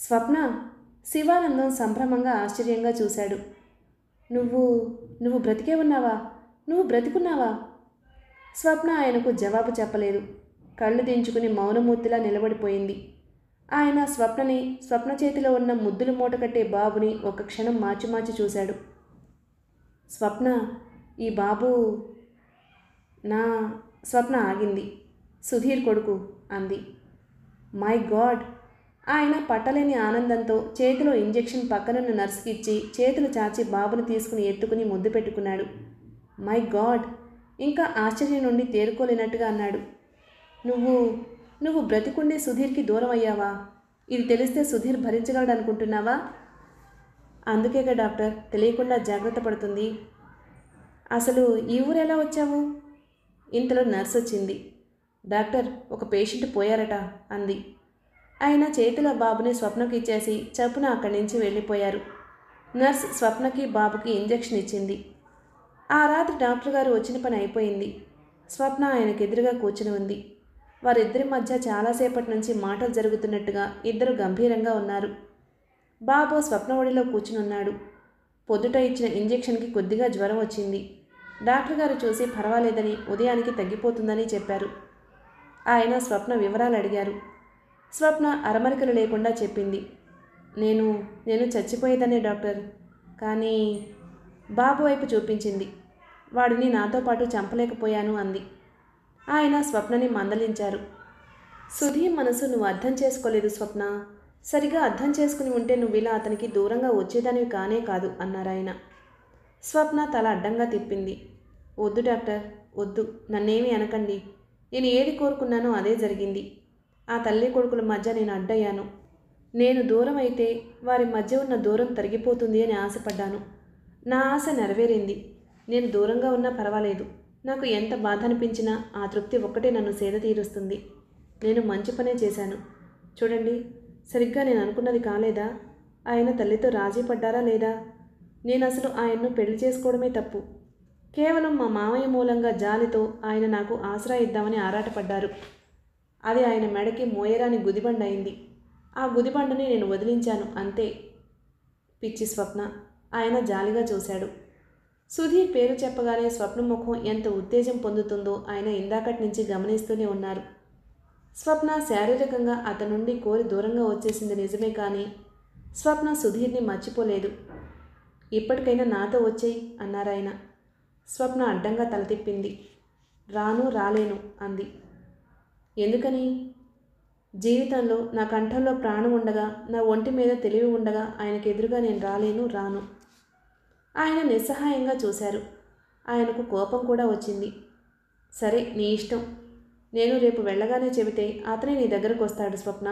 స్వప్న శివానందం సంభ్రమంగా ఆశ్చర్యంగా చూశాడు నువ్వు నువ్వు బ్రతికే ఉన్నావా నువ్వు బ్రతికున్నావా స్వప్న ఆయనకు జవాబు చెప్పలేదు కళ్ళు దించుకుని మౌనమూర్తిలా నిలబడిపోయింది ఆయన స్వప్నని స్వప్న చేతిలో ఉన్న ముద్దులు మూట కట్టే బాబుని ఒక క్షణం మార్చి మార్చి చూశాడు స్వప్న ఈ బాబు నా స్వప్న ఆగింది సుధీర్ కొడుకు అంది మై గాడ్ ఆయన పట్టలేని ఆనందంతో చేతిలో ఇంజెక్షన్ పక్కనున్న నర్సుకి ఇచ్చి చేతులు చాచి బాబుని తీసుకుని ఎత్తుకుని ముద్దు పెట్టుకున్నాడు మై గాడ్ ఇంకా ఆశ్చర్యం నుండి తేరుకోలేనట్టుగా అన్నాడు నువ్వు నువ్వు బ్రతికుండే సుధీర్కి దూరం అయ్యావా ఇది తెలిస్తే సుధీర్ భరించగలడు అనుకుంటున్నావా అందుకేగా డాక్టర్ తెలియకుండా జాగ్రత్త పడుతుంది అసలు ఈ ఊరు ఎలా వచ్చావు ఇంతలో నర్స్ వచ్చింది డాక్టర్ ఒక పేషెంట్ పోయారట అంది ఆయన చేతిలో బాబుని స్వప్నకి ఇచ్చేసి చప్పున అక్కడి నుంచి వెళ్ళిపోయారు నర్స్ స్వప్నకి బాబుకి ఇంజెక్షన్ ఇచ్చింది ఆ రాత్రి డాక్టర్ గారు వచ్చిన పని అయిపోయింది స్వప్న ఆయనకు ఎదురుగా కూర్చుని ఉంది వారిద్దరి మధ్య చాలాసేపటి నుంచి మాటలు జరుగుతున్నట్టుగా ఇద్దరు గంభీరంగా ఉన్నారు బాబు స్వప్న ఒడిలో కూర్చుని ఉన్నాడు పొద్దుట ఇచ్చిన ఇంజెక్షన్కి కొద్దిగా జ్వరం వచ్చింది డాక్టర్ గారు చూసి పర్వాలేదని ఉదయానికి తగ్గిపోతుందని చెప్పారు ఆయన స్వప్న వివరాలు అడిగారు స్వప్న అరమరికలు లేకుండా చెప్పింది నేను నేను చచ్చిపోయేదనే డాక్టర్ కానీ బాబు వైపు చూపించింది వాడిని నాతో పాటు చంపలేకపోయాను అంది ఆయన స్వప్నని మందలించారు సుధీ మనసు నువ్వు అర్థం చేసుకోలేదు స్వప్న సరిగా అర్థం చేసుకుని ఉంటే నువ్వు ఇలా అతనికి దూరంగా వచ్చేదానివి కానే కాదు అన్నారాయన స్వప్న తల అడ్డంగా తిప్పింది వద్దు డాక్టర్ వద్దు నన్నేమీ అనకండి నేను ఏది కోరుకున్నానో అదే జరిగింది ఆ తల్లి కొడుకుల మధ్య నేను అడ్డయ్యాను నేను దూరం అయితే వారి మధ్య ఉన్న దూరం తరిగిపోతుంది అని ఆశపడ్డాను నా ఆశ నెరవేరింది నేను దూరంగా ఉన్నా పర్వాలేదు నాకు ఎంత బాధ అనిపించినా ఆ తృప్తి ఒక్కటే నన్ను సేద తీరుస్తుంది నేను మంచి పనే చేశాను చూడండి సరిగ్గా నేను అనుకున్నది కాలేదా ఆయన తల్లితో రాజీ పడ్డారా లేదా నేను అసలు ఆయన్ను పెళ్లి చేసుకోవడమే తప్పు కేవలం మా మామయ్య మూలంగా జాలితో ఆయన నాకు ఆసరా ఇద్దామని ఆరాటపడ్డారు అది ఆయన మెడకి మోయరాని గుదిబండ అయింది ఆ గుదిబండని నేను వదిలించాను అంతే పిచ్చి స్వప్న ఆయన జాలిగా చూశాడు సుధీర్ పేరు చెప్పగానే స్వప్న ముఖం ఎంత ఉత్తేజం పొందుతుందో ఆయన ఇందాకటి నుంచి గమనిస్తూనే ఉన్నారు స్వప్న శారీరకంగా అతని నుండి కోరి దూరంగా వచ్చేసింది నిజమే కానీ స్వప్న సుధీర్ని మర్చిపోలేదు ఇప్పటికైనా నాతో వచ్చేయి అన్నారాయన స్వప్న అడ్డంగా తల తిప్పింది రాను రాలేను అంది ఎందుకని జీవితంలో నా కంఠంలో ప్రాణం ఉండగా నా ఒంటి మీద తెలివి ఉండగా ఆయనకు ఎదురుగా నేను రాలేను రాను ఆయన నిస్సహాయంగా చూశారు ఆయనకు కోపం కూడా వచ్చింది సరే నీ ఇష్టం నేను రేపు వెళ్ళగానే చెబితే అతనే నీ దగ్గరకు వస్తాడు స్వప్న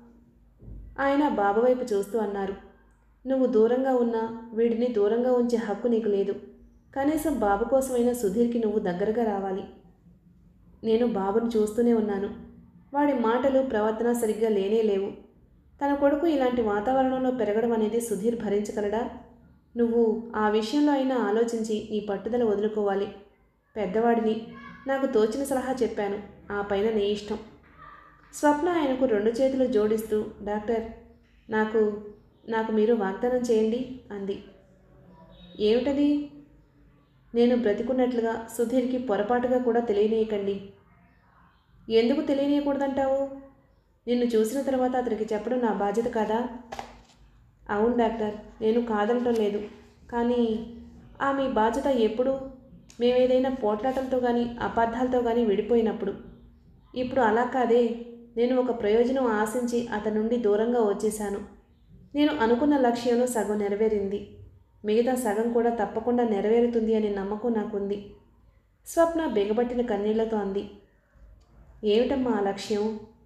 ఆయన బాబు వైపు చూస్తూ అన్నారు నువ్వు దూరంగా ఉన్నా వీడిని దూరంగా ఉంచే హక్కు నీకు లేదు కనీసం బాబు కోసమైనా సుధీర్కి నువ్వు దగ్గరగా రావాలి నేను బాబుని చూస్తూనే ఉన్నాను వాడి మాటలు ప్రవర్తన సరిగ్గా లేనే లేవు తన కొడుకు ఇలాంటి వాతావరణంలో పెరగడం అనేది సుధీర్ భరించగలడా నువ్వు ఆ విషయంలో అయినా ఆలోచించి నీ పట్టుదల వదులుకోవాలి పెద్దవాడిని నాకు తోచిన సలహా చెప్పాను ఆ పైన నీ ఇష్టం స్వప్న ఆయనకు రెండు చేతులు జోడిస్తూ డాక్టర్ నాకు నాకు మీరు వాగ్దానం చేయండి అంది ఏమిటది నేను బ్రతికున్నట్లుగా సుధీర్కి పొరపాటుగా కూడా తెలియనీయకండి ఎందుకు తెలియనీయకూడదంటావు నిన్ను చూసిన తర్వాత అతనికి చెప్పడం నా బాధ్యత కాదా అవును డాక్టర్ నేను కాదనటం లేదు కానీ ఆ మీ బాధ్యత ఎప్పుడు మేమేదైనా పోట్లాటంతో కానీ అపార్థాలతో కానీ విడిపోయినప్పుడు ఇప్పుడు అలా కాదే నేను ఒక ప్రయోజనం ఆశించి అతని నుండి దూరంగా వచ్చేశాను నేను అనుకున్న లక్ష్యంలో సగం నెరవేరింది మిగతా సగం కూడా తప్పకుండా నెరవేరుతుంది అనే నమ్మకం నాకుంది స్వప్న బిగబట్టిన కన్నీళ్లతో అంది ఏమిటమ్మా ఆ లక్ష్యం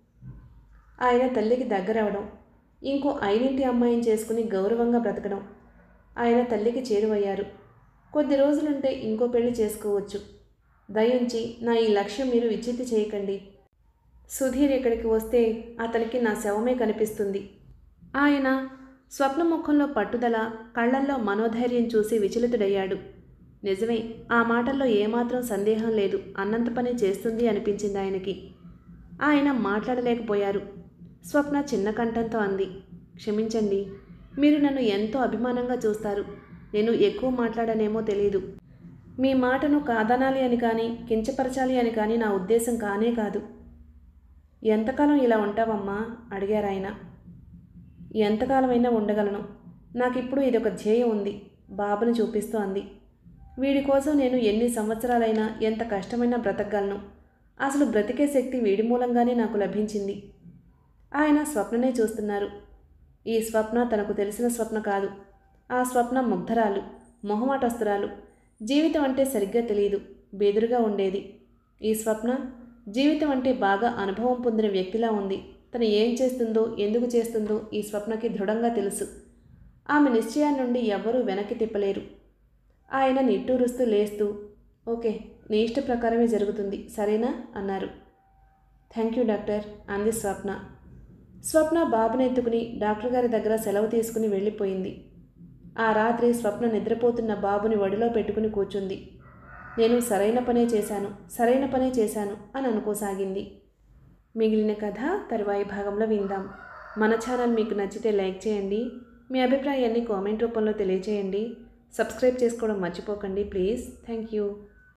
ఆయన తల్లికి దగ్గరవడం ఇంకో ఐదింటి అమ్మాయిని చేసుకుని గౌరవంగా బ్రతకడం ఆయన తల్లికి చేరువయ్యారు కొద్ది రోజులుంటే ఇంకో పెళ్లి చేసుకోవచ్చు దయించి నా ఈ లక్ష్యం మీరు విచిత్తి చేయకండి సుధీర్ ఇక్కడికి వస్తే అతనికి నా శవమే కనిపిస్తుంది ఆయన స్వప్న ముఖంలో పట్టుదల కళ్ళల్లో మనోధైర్యం చూసి విచలితుడయ్యాడు నిజమే ఆ మాటల్లో ఏమాత్రం సందేహం లేదు అన్నంత పని చేస్తుంది అనిపించింది ఆయనకి ఆయన మాట్లాడలేకపోయారు స్వప్న చిన్న కంఠంతో అంది క్షమించండి మీరు నన్ను ఎంతో అభిమానంగా చూస్తారు నేను ఎక్కువ మాట్లాడనేమో తెలియదు మీ మాటను కాదనాలి అని కానీ కించపరచాలి అని కానీ నా ఉద్దేశం కానే కాదు ఎంతకాలం ఇలా ఉంటావమ్మా అడిగారాయన ఎంతకాలమైనా ఉండగలను నాకిప్పుడు ఇదొక ధ్యేయం ఉంది బాబుని చూపిస్తూ అంది వీడి కోసం నేను ఎన్ని సంవత్సరాలైనా ఎంత కష్టమైనా బ్రతకగలను అసలు బ్రతికే శక్తి వీడి మూలంగానే నాకు లభించింది ఆయన స్వప్ననే చూస్తున్నారు ఈ స్వప్న తనకు తెలిసిన స్వప్న కాదు ఆ స్వప్న ముగ్ధరాలు మొహమాటస్తురాలు జీవితం అంటే సరిగ్గా తెలియదు బెదురుగా ఉండేది ఈ స్వప్న జీవితం అంటే బాగా అనుభవం పొందిన వ్యక్తిలా ఉంది తను ఏం చేస్తుందో ఎందుకు చేస్తుందో ఈ స్వప్నకి దృఢంగా తెలుసు ఆమె నిశ్చయాన్ని నుండి ఎవ్వరూ వెనక్కి తిప్పలేరు ఆయన నిట్టూరుస్తూ లేస్తూ ఓకే నీ ఇష్ట ప్రకారమే జరుగుతుంది సరేనా అన్నారు థ్యాంక్ యూ డాక్టర్ అంది స్వప్న స్వప్న బాబుని ఎత్తుకుని డాక్టర్ గారి దగ్గర సెలవు తీసుకుని వెళ్ళిపోయింది ఆ రాత్రి స్వప్న నిద్రపోతున్న బాబుని ఒడిలో పెట్టుకుని కూర్చుంది నేను సరైన పనే చేశాను సరైన పనే చేశాను అని అనుకోసాగింది మిగిలిన కథ తరువాయి భాగంలో విందాం మన ఛానల్ మీకు నచ్చితే లైక్ చేయండి మీ అభిప్రాయాన్ని కామెంట్ రూపంలో తెలియజేయండి సబ్స్క్రైబ్ చేసుకోవడం మర్చిపోకండి ప్లీజ్ థ్యాంక్ యూ